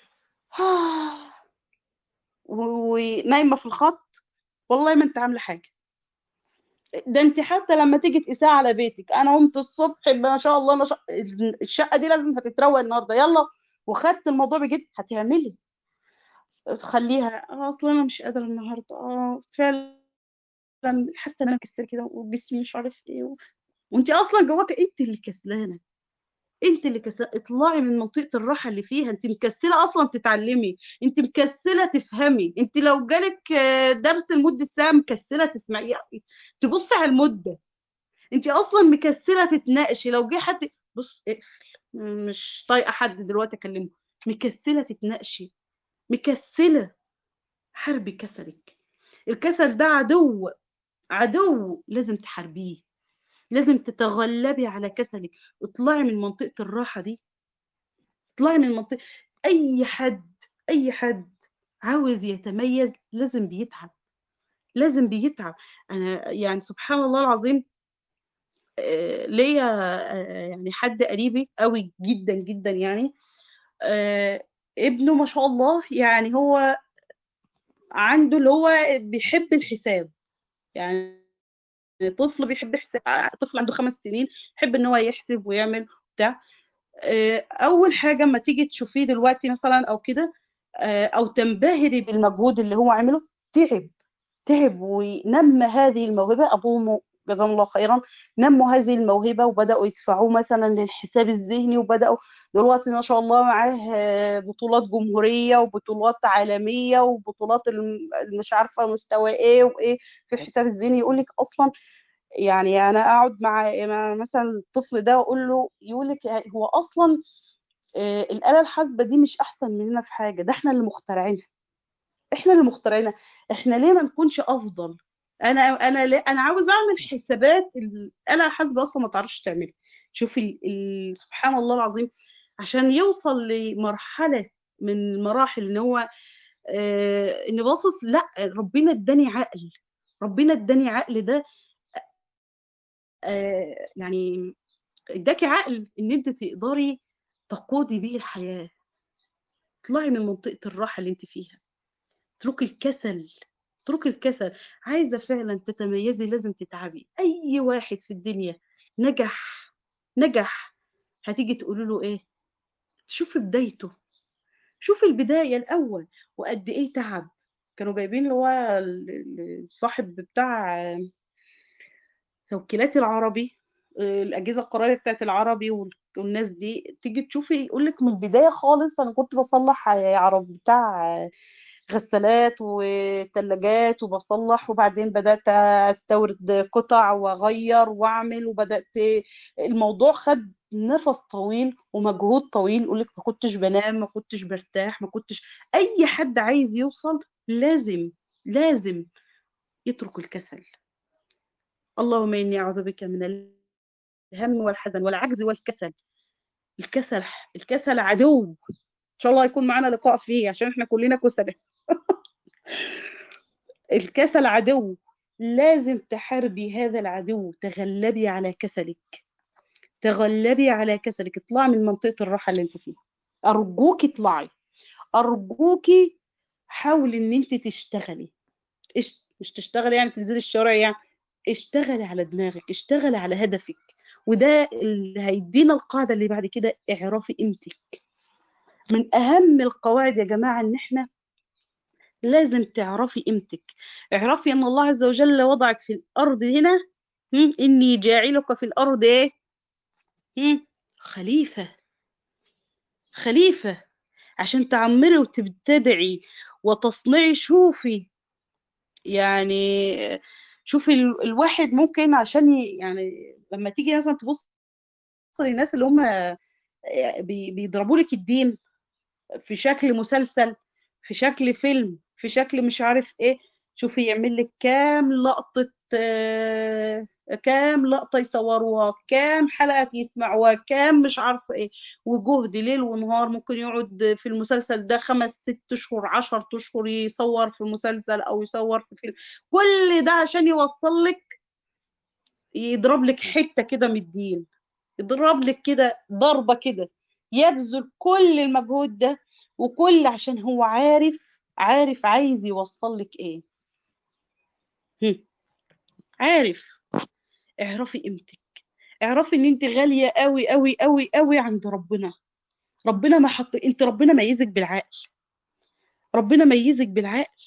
ونايمة في الخط والله ما انت عاملة حاجة ده انت حتى لما تيجي تقيسها على بيتك انا قمت الصبح ما شاء الله أنا ش... الشقة دي لازم هتتروق النهاردة يلا وخدت الموضوع بجد هتعملي تخليها اصلا انا مش قادرة النهاردة اه فعلا حاسة ان انا مكسرة كده وجسمي مش عارف ايه و... وانت اصلا جواك انت اللي كسلانة انت اللي كسلانة اطلعي من منطقة الراحة اللي فيها انت مكسلة اصلا تتعلمي انت مكسلة تفهمي انت لو جالك درس لمدة ساعة مكسلة تسمعيه تبصي على المدة انت اصلا مكسلة تتناقشي لو جه حد بص اقفل مش طايقة حد دلوقتي اكلمه مكسلة تتناقشي مكسلة حاربي كسلك الكسل ده عدو عدو لازم تحاربيه لازم تتغلبي على كسلك اطلعي من منطقة الراحة دي اطلعي من منطقة اي حد اي حد عاوز يتميز لازم بيتعب لازم بيتعب انا يعني سبحان الله العظيم آه ليا آه يعني حد قريبي قوي جدا جدا يعني آه ابنه ما شاء الله يعني هو عنده اللي هو بيحب الحساب يعني طفل بيحب يحسب طفل عنده خمس سنين يحب ان هو يحسب ويعمل بتاع اول حاجه اما تيجي تشوفيه دلوقتي مثلا او كده آه، او تنبهري بالمجهود اللي هو عمله تعب تعب ونمى هذه الموهبة أبوه جزاهم الله خيرا نموا هذه الموهبة وبدأوا يدفعوه مثلا للحساب الذهني وبدأوا دلوقتي ما شاء الله معاه آه، بطولات جمهورية وبطولات عالمية وبطولات الم- مش عارفة مستوى ايه وايه في الحساب الذهني يقول لك أصلا يعني أنا أقعد مع مع مثلا الطفل ده وأقول له يقول لك هو أصلا آه، الآلة الحاسبة دي مش أحسن مننا في حاجة ده احنا اللي مخترعينها احنا اللي مخترعينها احنا ليه ما نكونش افضل انا انا ليه انا عاوز اعمل حسابات الاله الحاسبه اصلا ما تعرفش تعملها شوفي ال... ال... سبحان الله العظيم عشان يوصل لمرحله من المراحل ان هو آه ان باصص لا ربنا اداني عقل ربنا اداني عقل ده آه يعني اداكي عقل ان انت تقدري تقودي بيه الحياه اطلعي من منطقه الراحه اللي انت فيها اتركي الكسل اتركي الكسل عايزة فعلا تتميزي لازم تتعبي أي واحد في الدنيا نجح نجح هتيجي تقولي له إيه شوفي بدايته شوفي البداية الأول وقد إيه تعب كانوا جايبين اللي هو ال- ال- الصاحب بتاع توكيلات العربي آه، الأجهزة القرائية بتاعت العربي وال- والناس دي تيجي تشوفي يقولك من البداية خالص أنا كنت بصلح عرب بتاع غسالات وثلاجات وبصلح وبعدين بدأت استورد قطع واغير واعمل وبدأت الموضوع خد نفس طويل ومجهود طويل يقول لك ما كنتش بنام ما كنتش برتاح ما كنتش اي حد عايز يوصل لازم لازم يترك الكسل اللهم اني اعوذ بك من الهم والحزن والعجز والكسل الكسل الكسل عدو ان شاء الله يكون معنا لقاء فيه عشان احنا كلنا كسلة الكسل عدو لازم تحاربي هذا العدو تغلبي على كسلك تغلبي على كسلك اطلعي من منطقة الراحة اللي انت فيها أرجوكي اطلعي أرجوكي حاولي ان انت تشتغلي إش... مش تشتغلي يعني تنزلي الشارع يعني اشتغلي على دماغك اشتغلي على هدفك وده اللي هيدينا القاعدة اللي بعد كده اعرفي قيمتك من أهم القواعد يا جماعة ان احنا لازم تعرفي قيمتك اعرفي ان الله عز وجل وضعك في الارض هنا هم، اني جاعلك في الارض ايه هم، خليفة خليفة عشان تعمري وتبتدعي وتصنعي شوفي يعني شوفي ال- الواحد ممكن عشان ي- يعني لما تيجي مثلا تبص للناس اللي هم بي- بيضربوا لك الدين في شكل مسلسل في شكل فيلم في شكل مش عارف ايه شوفي يعمل لك كام لقطة آه، كام لقطة يصوروها كام حلقة يسمعوها كام مش عارفة ايه وجهد ليل ونهار ممكن يقعد في المسلسل ده خمس ست اشهر عشر اشهر يصور في مسلسل او يصور في فيلم كل ده عشان يوصل لك يضرب لك حتة كده من الدين يضرب لك كده ضربة كده يبذل كل المجهود ده وكل عشان هو عارف عارف عايز يوصل لك ايه هم. عارف اعرفي قيمتك اعرفي ان انت غالية قوي قوي قوي قوي عند ربنا ربنا ما حط انت ربنا ميزك بالعقل ربنا ميزك بالعقل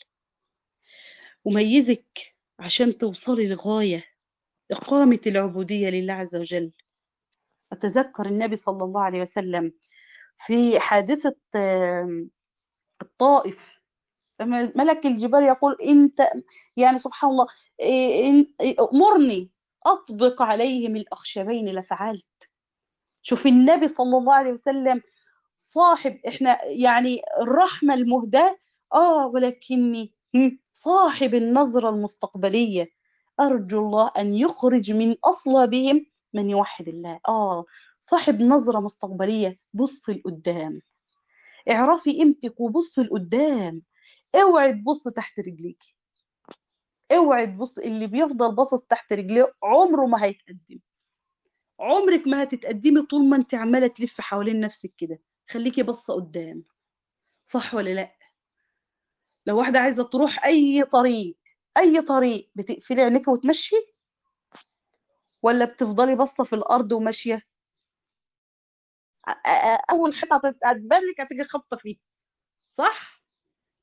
وميزك عشان توصلي لغاية إقامة العبودية لله عز وجل أتذكر النبي صلى الله عليه وسلم في حادثة آم، الطائف لما ملك الجبال يقول انت يعني سبحان الله إيه إن- إيه، امرني اطبق عليهم الاخشبين لفعلت شوف النبي صلى الله عليه وسلم صاحب احنا يعني الرحمة المهداة اه ولكني هم، صاحب النظرة المستقبلية ارجو الله ان يخرج من اصلابهم من يوحد الله اه صاحب نظرة مستقبلية بص لقدام اعرفي قيمتك وبص لقدام اوعي تبص تحت رجليكي اوعي تبص اللي بيفضل باصص تحت رجليه عمره ما هيتقدم عمرك ما هتتقدمي طول ما انت عماله تلف حوالين نفسك كده خليكي باصه قدام صح ولا لا لو واحده عايزه تروح اي طريق اي طريق بتقفلي عينيك وتمشي ولا بتفضلي باصه في الارض وماشيه أ- أ- اول حته هت- هتبان لك هتيجي خبطه فيها صح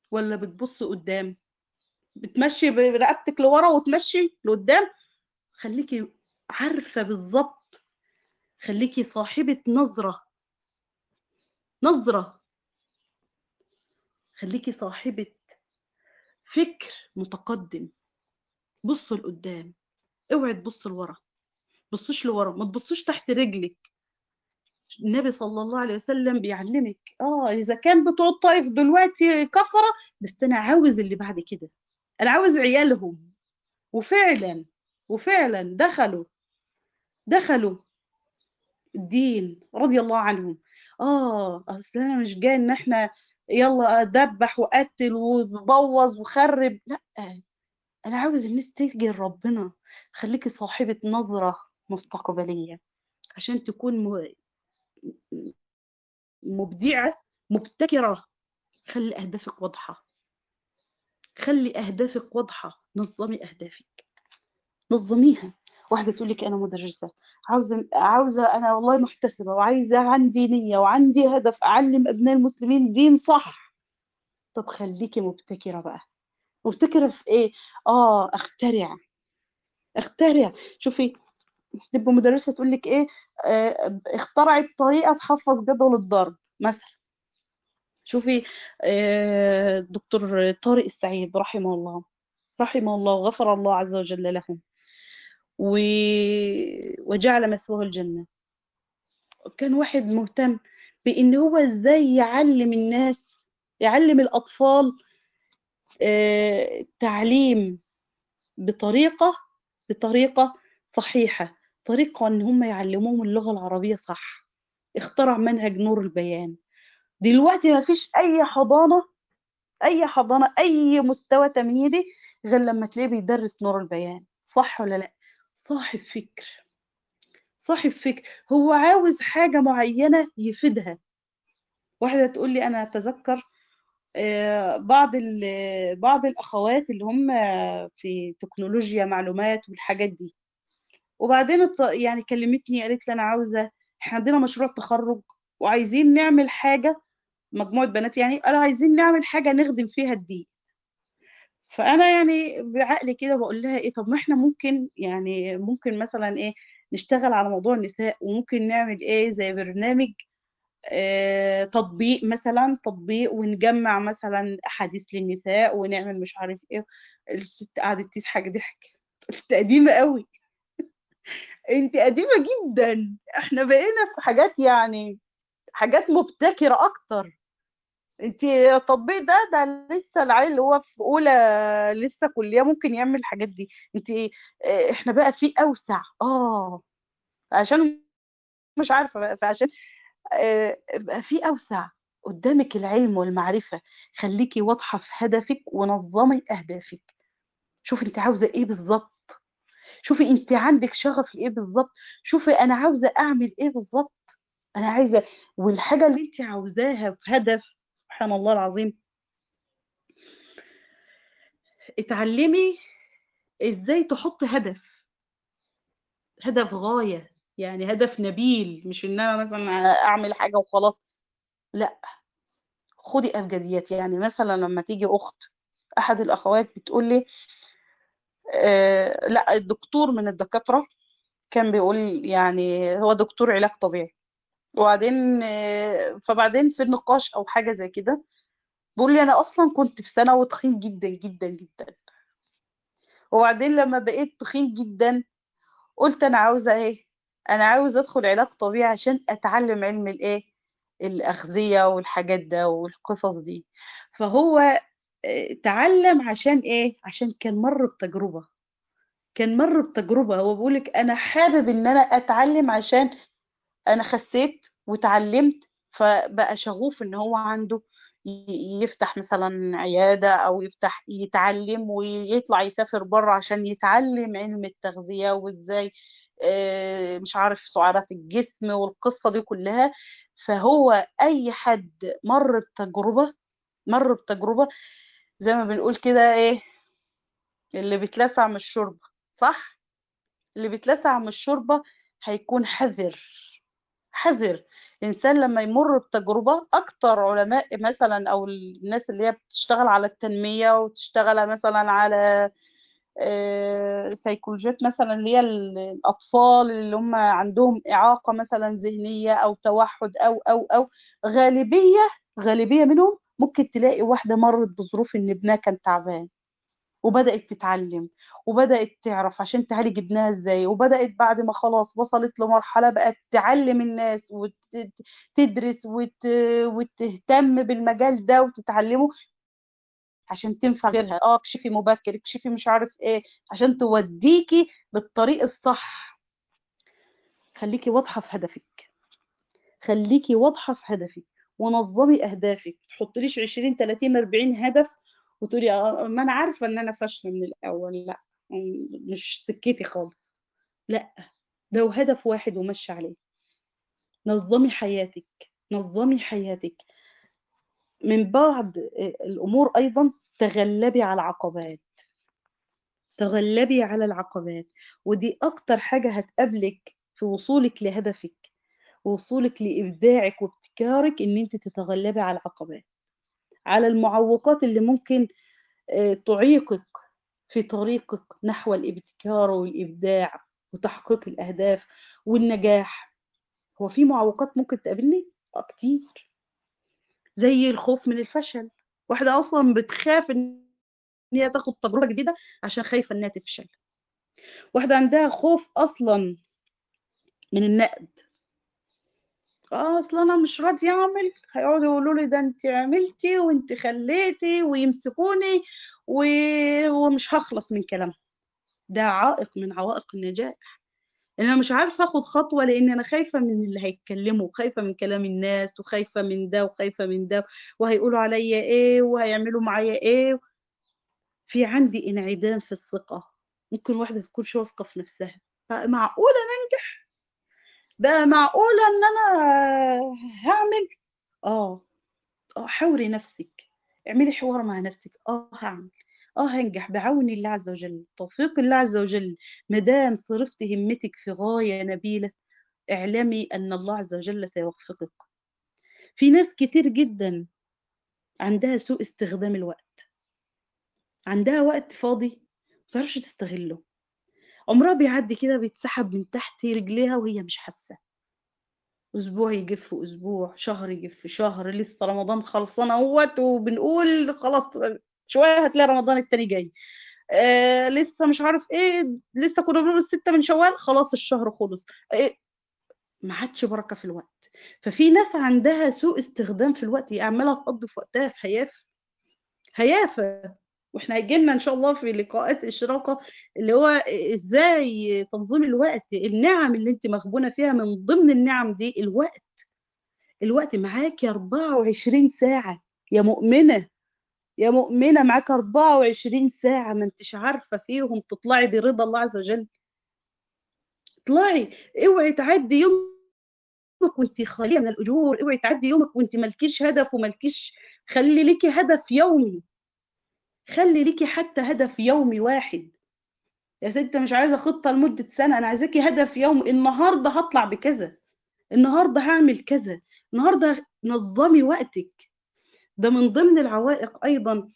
ولا بتبص قدام بتمشي برقبتك لورا وتمشي لقدام خليكي عارفة بالظبط خليكي صاحبة نظرة نظرة خليكي صاحبة فكر متقدم بص لقدام اوعي تبص لورا بصوش لورا ما تبصوش تحت رجلك النبي صلى الله عليه وسلم بيعلمك اه اذا كان بتوع الطائف دلوقتي كفره بس انا عاوز اللي بعد كده انا عاوز عيالهم وفعلا وفعلا دخلوا دخلوا الدين رضي الله عنهم اه اصل انا مش جاي ان احنا يلا ادبح وقتل وبوظ وخرب لا انا عاوز الناس تيجي لربنا خليكي صاحبة نظرة مستقبلية عشان تكون م- مبدعة مبتكرة خلي اهدافك واضحة خلي اهدافك واضحة نظمي اهدافك نظميها واحدة تقول لك أنا مدرسة عاوزة عاوزة أنا والله محتسبة وعايزة عندي نية وعندي هدف أعلم أبناء المسلمين دين صح طب خليكي مبتكرة بقى مبتكرة في إيه؟ آه أخترع أخترع شوفي تبقى مدرسة تقول لك إيه آه اخترعت طريقة تحفظ جدول الضرب مثلا شوفي آه دكتور طارق السعيد رحمه الله رحمه الله وغفر الله عز وجل له و... وجعل مثواه الجنة كان واحد مهتم بإن هو إزاي يعلم الناس يعلم الأطفال آه، تعليم بطريقة بطريقة صحيحة طريقة إن هم يعلموهم اللغة العربية صح اخترع منهج نور البيان دلوقتي ما فيش أي حضانة أي حضانة أي مستوى تمهيدي غير لما تلاقيه بيدرس نور البيان صح ولا لأ صاحب فكر صاحب فكر هو عاوز حاجة معينة يفيدها واحدة تقول لي أنا أتذكر آه، بعض ال- بعض الأخوات اللي هم في تكنولوجيا معلومات والحاجات دي وبعدين الط- يعني كلمتني قالت لي أنا عاوزة إحنا عندنا مشروع تخرج وعايزين نعمل حاجة مجموعة بنات يعني قالوا عايزين نعمل حاجة نخدم فيها الدين فأنا يعني بعقلي كده بقول لها إيه طب ما إحنا ممكن يعني ممكن مثلا إيه نشتغل على موضوع النساء وممكن نعمل إيه زي برنامج آه، تطبيق مثلا تطبيق ونجمع مثلا احاديث للنساء ونعمل مش عارف ايه الست قعدت تضحك ضحك انت قديمه قوي انت قديمه جدا احنا بقينا في حاجات يعني حاجات مبتكره اكتر انت التطبيق ده ده لسه العيل اللي هو في اولى لسه كليه ممكن يعمل الحاجات دي انت اه، احنا بقى في اوسع اه عشان مش عارفه بقى فعشان آه، بقى في أوسع قدامك العلم والمعرفة خليكي واضحة في هدفك ونظمي أهدافك شوفي أنت عاوزة إيه بالظبط شوفي أنت عندك شغف لإيه بالظبط شوفي أنا عاوزة أعمل إيه بالظبط أنا عايزة والحاجة اللي أنت عاوزاها في هدف سبحان الله العظيم اتعلمي إزاي تحط هدف هدف غاية يعني هدف نبيل مش إن أنا مثلا أعمل حاجة وخلاص لا خدي أبجديات يعني مثلا لما تيجي أخت أحد الأخوات بتقول لي آه، لا الدكتور من الدكاترة كان بيقول يعني هو دكتور علاج طبيعي وبعدين آه، فبعدين في النقاش او حاجة زي كده بيقول لي انا اصلا كنت في ثانوي تخين جدا جدا جدا وبعدين لما بقيت تخين جدا قلت انا عاوزة ايه انا عاوزة ادخل علاج طبيعي عشان اتعلم علم الايه الأغذية والحاجات ده والقصص دي فهو آه، تعلم عشان ايه عشان كان مر بتجربة كان مر بتجربة هو بيقولك أنا حابب إن أنا أتعلم عشان أنا خسيت وتعلمت فبقى شغوف إن هو عنده ي- يفتح مثلا عيادة أو يفتح يتعلم ويطلع يسافر بره عشان يتعلم علم التغذية وإزاي آه، مش عارف سعرات الجسم والقصة دي كلها فهو أي حد مر بتجربة مر بتجربة زي ما بنقول كده إيه اللي بيتلسع من الشوربة صح؟ اللي بيتلسع من الشوربة هيكون حذر حذر الإنسان لما يمر بتجربة أكتر علماء مثلا أو الناس اللي هي بتشتغل على التنمية وتشتغل مثلا على آه، سيكولوجيات مثلا اللي هي ال- الأطفال اللي هم عندهم إعاقة مثلا ذهنية أو توحد أو أو أو غالبية غالبية منهم ممكن تلاقي واحدة مرت بظروف إن ابنها كان تعبان وبدأت تتعلم وبدأت تعرف عشان تعالج ابنها ازاي وبدأت بعد ما خلاص وصلت لمرحلة بقت تعلم الناس وتدرس وت... وتهتم بالمجال ده وتتعلمه عشان تنفع غيرها اه اكشفي مبكر اكشفي مش عارف ايه عشان توديكي بالطريق الصح خليكي واضحة في هدفك خليكي واضحة في هدفك ونظمي أهدافك تحطليش 20 30 40 هدف وتقولي آه، ما أنا عارفة إن أنا فاشلة من الأول لا م- مش سكتي خالص لا ده هو هدف واحد ومشي عليه نظمي حياتك نظمي حياتك من بعض آه، الأمور أيضا تغلبي على العقبات تغلبي على العقبات ودي أكتر حاجة هتقابلك في وصولك لهدفك ووصولك لإبداعك وابتكارك إن أنت تتغلبي على العقبات على المعوقات اللي ممكن آه، تعيقك في طريقك نحو الابتكار والإبداع وتحقيق الأهداف والنجاح هو في معوقات ممكن تقابلني؟ آه كتير زي الخوف من الفشل واحدة أصلا بتخاف إن هي تاخد تجربة جديدة عشان خايفة إنها تفشل واحدة عندها خوف أصلا من النقد اه اصل انا مش راضيه اعمل هيقعدوا يقولوا لي ده انت عملتي وانت خليتي ويمسكوني و... ومش هخلص من كلامهم ده عائق من عوائق النجاح ان انا مش عارفه اخد خطوه لان انا خايفه من اللي هيتكلموا خايفه من كلام الناس وخايفه من ده وخايفه من ده وهيقولوا عليا ايه وهيعملوا معايا ايه في عندي انعدام في الثقه ممكن واحده تكونش واثقه في نفسها معقوله ننجح ده معقوله ان انا هعمل اه اه حوري نفسك اعملي حوار مع نفسك اه هعمل اه هنجح بعون الله عز وجل توفيق الله عز وجل مادام صرفت همتك في غاية نبيلة اعلمي ان الله عز وجل سيوفقك في ناس كتير جدا عندها سوء استخدام الوقت عندها وقت فاضي متعرفش تستغله عمرها بيعدي كده بيتسحب من تحت رجليها وهي مش حاسة اسبوع يجف في اسبوع شهر يجف في شهر لسه رمضان خلصان اهوت وبنقول خلاص شويه هتلاقي رمضان التاني جاي آه لسه مش عارف ايه لسه كنا بنقول الستة من شوال خلاص الشهر خلص إيه ما عادش بركه في الوقت ففي ناس عندها سوء استخدام في الوقت هي عماله تقضي في وقتها في هيافه هيافه واحنا هيجي لنا ان شاء الله في لقاءات اشراقه اللي هو ازاي تنظيم الوقت النعم اللي انت مغبونه فيها من ضمن النعم دي الوقت الوقت معاكي 24 ساعه يا مؤمنه يا مؤمنه معاك 24 ساعه ما انتش عارفه فيهم تطلعي برضا الله عز وجل اطلعي اوعي تعدي يومك وانت خاليه من الاجور اوعي تعدي يومك وانت مالكيش هدف ومالكيش خلي ليكي هدف يومي خلي ليكي حتى هدف يومي واحد يا ست مش عايزه خطه لمده سنه انا عايزاكي هدف يوم النهارده هطلع بكذا النهارده هعمل كذا النهارده نظمي وقتك ده من ضمن العوائق ايضا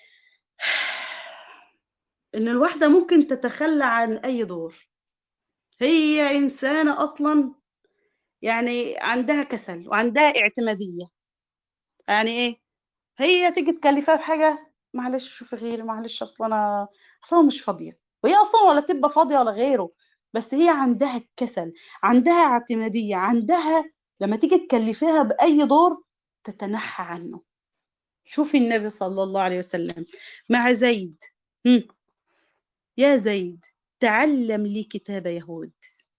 ان الواحده ممكن تتخلى عن اي دور هي انسانه اصلا يعني عندها كسل وعندها اعتماديه يعني ايه هي تيجي تكلفها بحاجه معلش شوفي غيري معلش اصلا انا اصلا مش فاضيه وهي اصلا ولا تبقى فاضيه ولا غيره بس هي عندها الكسل عندها اعتماديه عندها لما تيجي تكلفيها باي دور تتنحى عنه شوفي النبي صلى الله عليه وسلم مع زيد هم. يا زيد تعلم لي كتاب يهود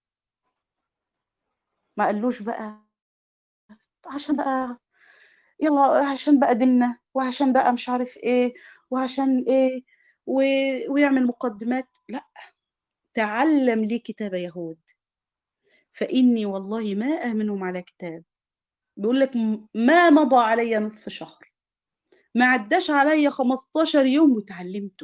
ما قالوش بقى عشان بقى يلا عشان بقى ديننا وعشان بقى مش عارف ايه وعشان ايه و... ويعمل مقدمات لا تعلم لي كتاب يهود فإني والله ما آمنهم على كتاب بيقول لك ما مضى علي نصف شهر ما عداش عليا 15 يوم وتعلمته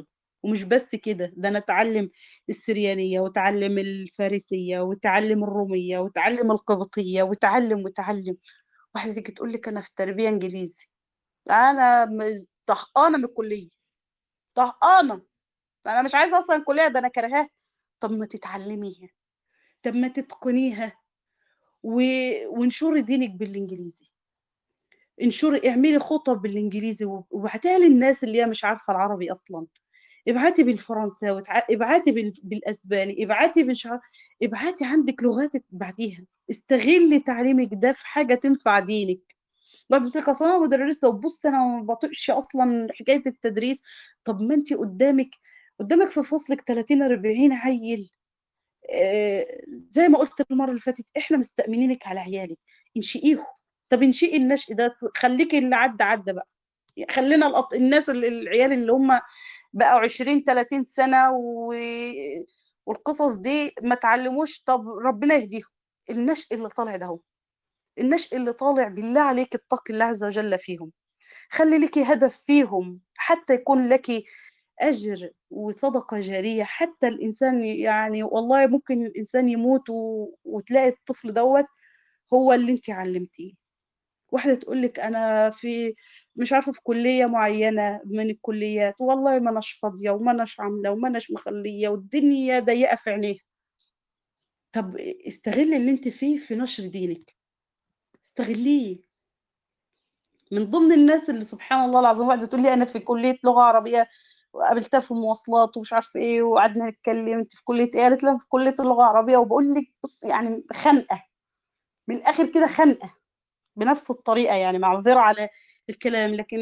ومش بس كده ده انا اتعلم السريانيه واتعلم الفارسيه واتعلم الروميه واتعلم القبطيه واتعلم واتعلم واحده تيجي تقول لك انا في تربيه انجليزي انا م- طهقانه من الكليه طهقانه انا مش عايزه اصلا الكليه ده انا كرهاها طب ما تتعلميها طب ما تتقنيها و... وانشري دينك بالانجليزي انشري اعملي خطب بالانجليزي وب- وابعتيها للناس اللي هي مش عارفه العربي اصلا ابعتي بالفرنساوي تع- ابعتي بال... بالاسباني ابعتي بالش... ابعتي عندك لغات تبعتيها استغلي تعليمك ده في حاجه تنفع دينك بعد كده اصل انا مدرسه وبص انا ما بطيقش اصلا حكايه التدريس طب ما انت قدامك قدامك في فصلك 30 40 عيل آه، زي ما قلت المره اللي فاتت احنا مستأمنينك على عيالك انشئيهم طب انشئي النشء ده خليكي اللي عدى عدى بقى خلينا الأط... الناس ال- العيال اللي هم بقوا 20 30 سنه و... والقصص دي ما تعلموش طب ربنا يهديهم النشء اللي طالع ده هو النشء اللي طالع بالله عليك اتقي الله عز وجل فيهم خلي لك هدف فيهم حتى يكون لك أجر وصدقة جارية حتى الإنسان يعني والله ممكن الإنسان يموت و... وتلاقي الطفل دوت هو اللي انت علمتيه واحدة تقول لك أنا في مش عارفة في كلية معينة من الكليات والله ما أناش فاضية وما أناش عاملة وما أناش مخلية والدنيا ضيقة في عينيها طب استغلي اللي انت فيه في نشر دينك استغليه من ضمن الناس اللي سبحان الله العظيم واحدة تقول لي أنا في كلية لغة عربية وقابلتها في المواصلات ومش عارفه ايه وقعدنا نتكلم انت في كليه ايه قالت لي أنا في كليه اللغه العربيه وبقول لك بص يعني خنقه من الاخر كده خنقه بنفس الطريقه يعني معذره على الكلام لكن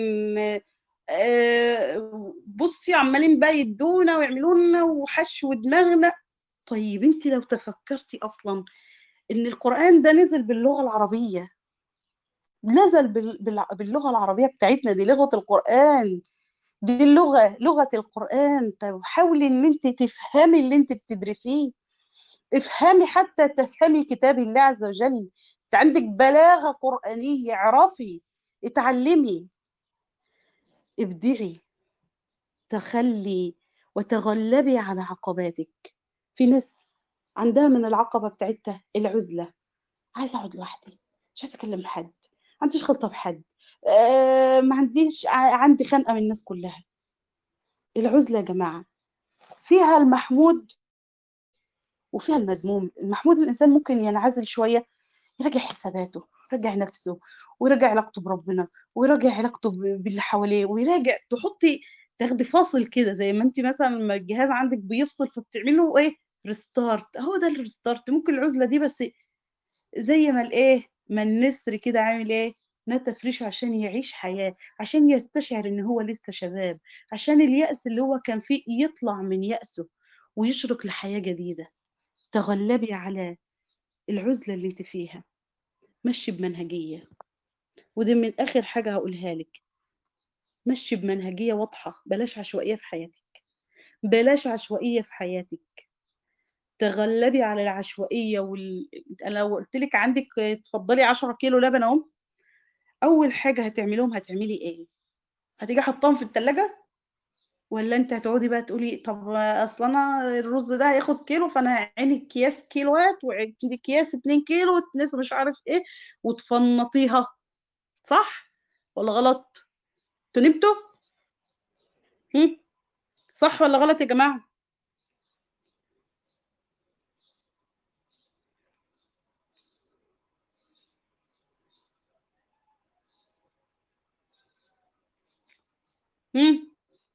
آه، بصي عمالين بقى يدونا ويعملوا لنا وحشو دماغنا طيب انت لو تفكرتي اصلا ان القران ده نزل باللغه العربيه نزل بال- بال- باللغه العربيه بتاعتنا دي لغه القران دي اللغة لغة القرآن طب حاولي ان انت تفهمي اللي انت بتدرسيه افهمي حتى تفهمي كتاب الله عز وجل انت عندك بلاغة قرآنية اعرفي اتعلمي ابدعي تخلي وتغلبي على عقباتك في ناس عندها من العقبة بتاعتها العزلة عايزة اقعد لوحدي مش عايزة اكلم حد ما عنديش خلطة بحد آه ما عنديش ع- عندي خنقة من الناس كلها العزلة يا جماعة فيها المحمود وفيها المذموم المحمود الإنسان ممكن ينعزل شوية يراجع حساباته يراجع نفسه ويراجع علاقته بربنا ويراجع علاقته ب- باللي حواليه ويراجع تحطي تاخدي فاصل كده زي ما انت مثلا لما الجهاز عندك بيفصل فبتعملي له ايه ريستارت هو ده الريستارت ممكن العزلة دي بس زي ما الايه ما النسر كده عامل ايه نتفريش عشان يعيش حياة عشان يستشعر ان هو لسه شباب عشان اليأس اللي هو كان فيه يطلع من يأسه ويشرق لحياة جديدة تغلبي على العزلة اللي انت فيها مشي بمنهجية ودي من آخر حاجة هقولها لك مشي بمنهجية واضحة بلاش عشوائية في حياتك بلاش عشوائية في حياتك تغلبي على العشوائية وال... أنا لو قلت لك عندك تفضلي 10 كيلو لبن اهو أول حاجة هتعمليهم هتعملي إيه؟ هتيجي حطاهم في التلاجة ولا انت هتقعدي بقى تقولي طب اصل انا الرز ده هياخد كيلو فانا هعيني اكياس كيلوات وعندي اكياس 2 كيلو وتنسى مش عارف ايه وتفنطيها صح ولا غلط انتوا نمتوا هم؟ صح ولا غلط يا جماعة هم؟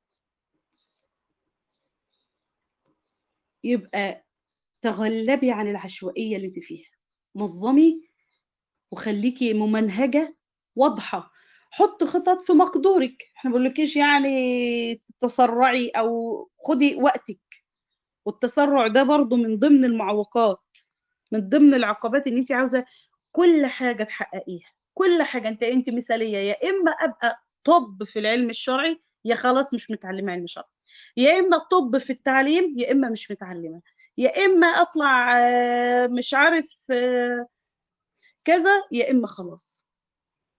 يبقى تغلبي عن العشوائية اللي انت فيها نظمي وخليكي ممنهجة واضحة حط خطط في مقدورك احنا بقولكيش يعني تسرعي او خدي وقتك والتسرع ده برضو من ضمن المعوقات من ضمن العقبات ان انت عاوزة كل حاجة تحققيها كل حاجة انت انت مثالية يا اما ابقى طب في العلم الشرعي يا خلاص مش متعلمة علم شرعي يا اما طب في التعليم يا اما مش متعلمة يا اما اطلع آه، مش عارف آه، كذا يا اما خلاص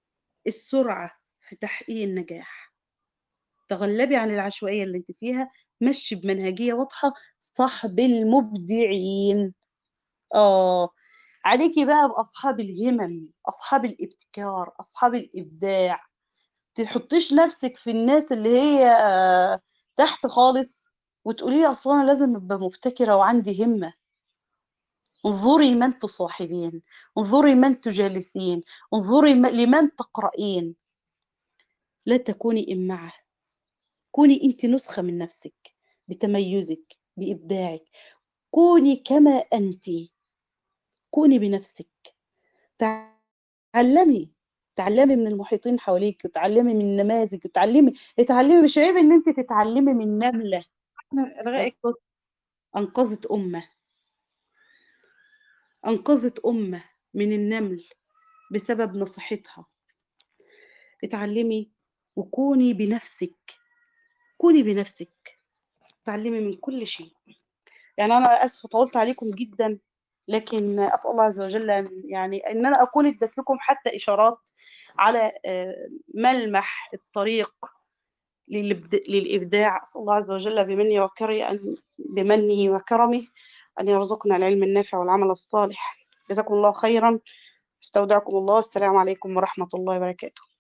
السرعة في تحقيق النجاح تغلبي عن العشوائية اللي انت فيها مشي بمنهجية واضحة صاحب المبدعين آه عليكي بقى بأصحاب الهمم أصحاب الابتكار أصحاب الإبداع تحطيش نفسك في الناس اللي هي آه، تحت خالص وتقولي أصلا أنا لازم أبقى مبتكرة وعندي همة انظري من تصاحبين انظري من تجالسين انظري م- لمن تقرأين لا تكوني إمعة كوني أنت نسخة من نفسك بتميزك بإبداعك كوني كما أنت كوني بنفسك تعلمي تعلمي من المحيطين حواليك وتعلمي من النماذج وتعلمي اتعلمي مش عيب ان انت تتعلمي من نملة الغائك أنقذت أنقذت أمة أنقذت أمة من النمل بسبب نصيحتها اتعلمي وكوني بنفسك كوني بنفسك تعلمي من كل شيء يعني أنا آسفة طولت عليكم جدا لكن أسأل الله عز وجل أن يعني أن أنا أكون ادت لكم حتى إشارات على آه، ملمح الطريق للإبد- للإبداع أسأل الله عز وجل بمني وكرمه أن بمنه وكرمه أن يرزقنا العلم النافع والعمل الصالح جزاكم الله خيرا استودعكم الله السلام عليكم ورحمة الله وبركاته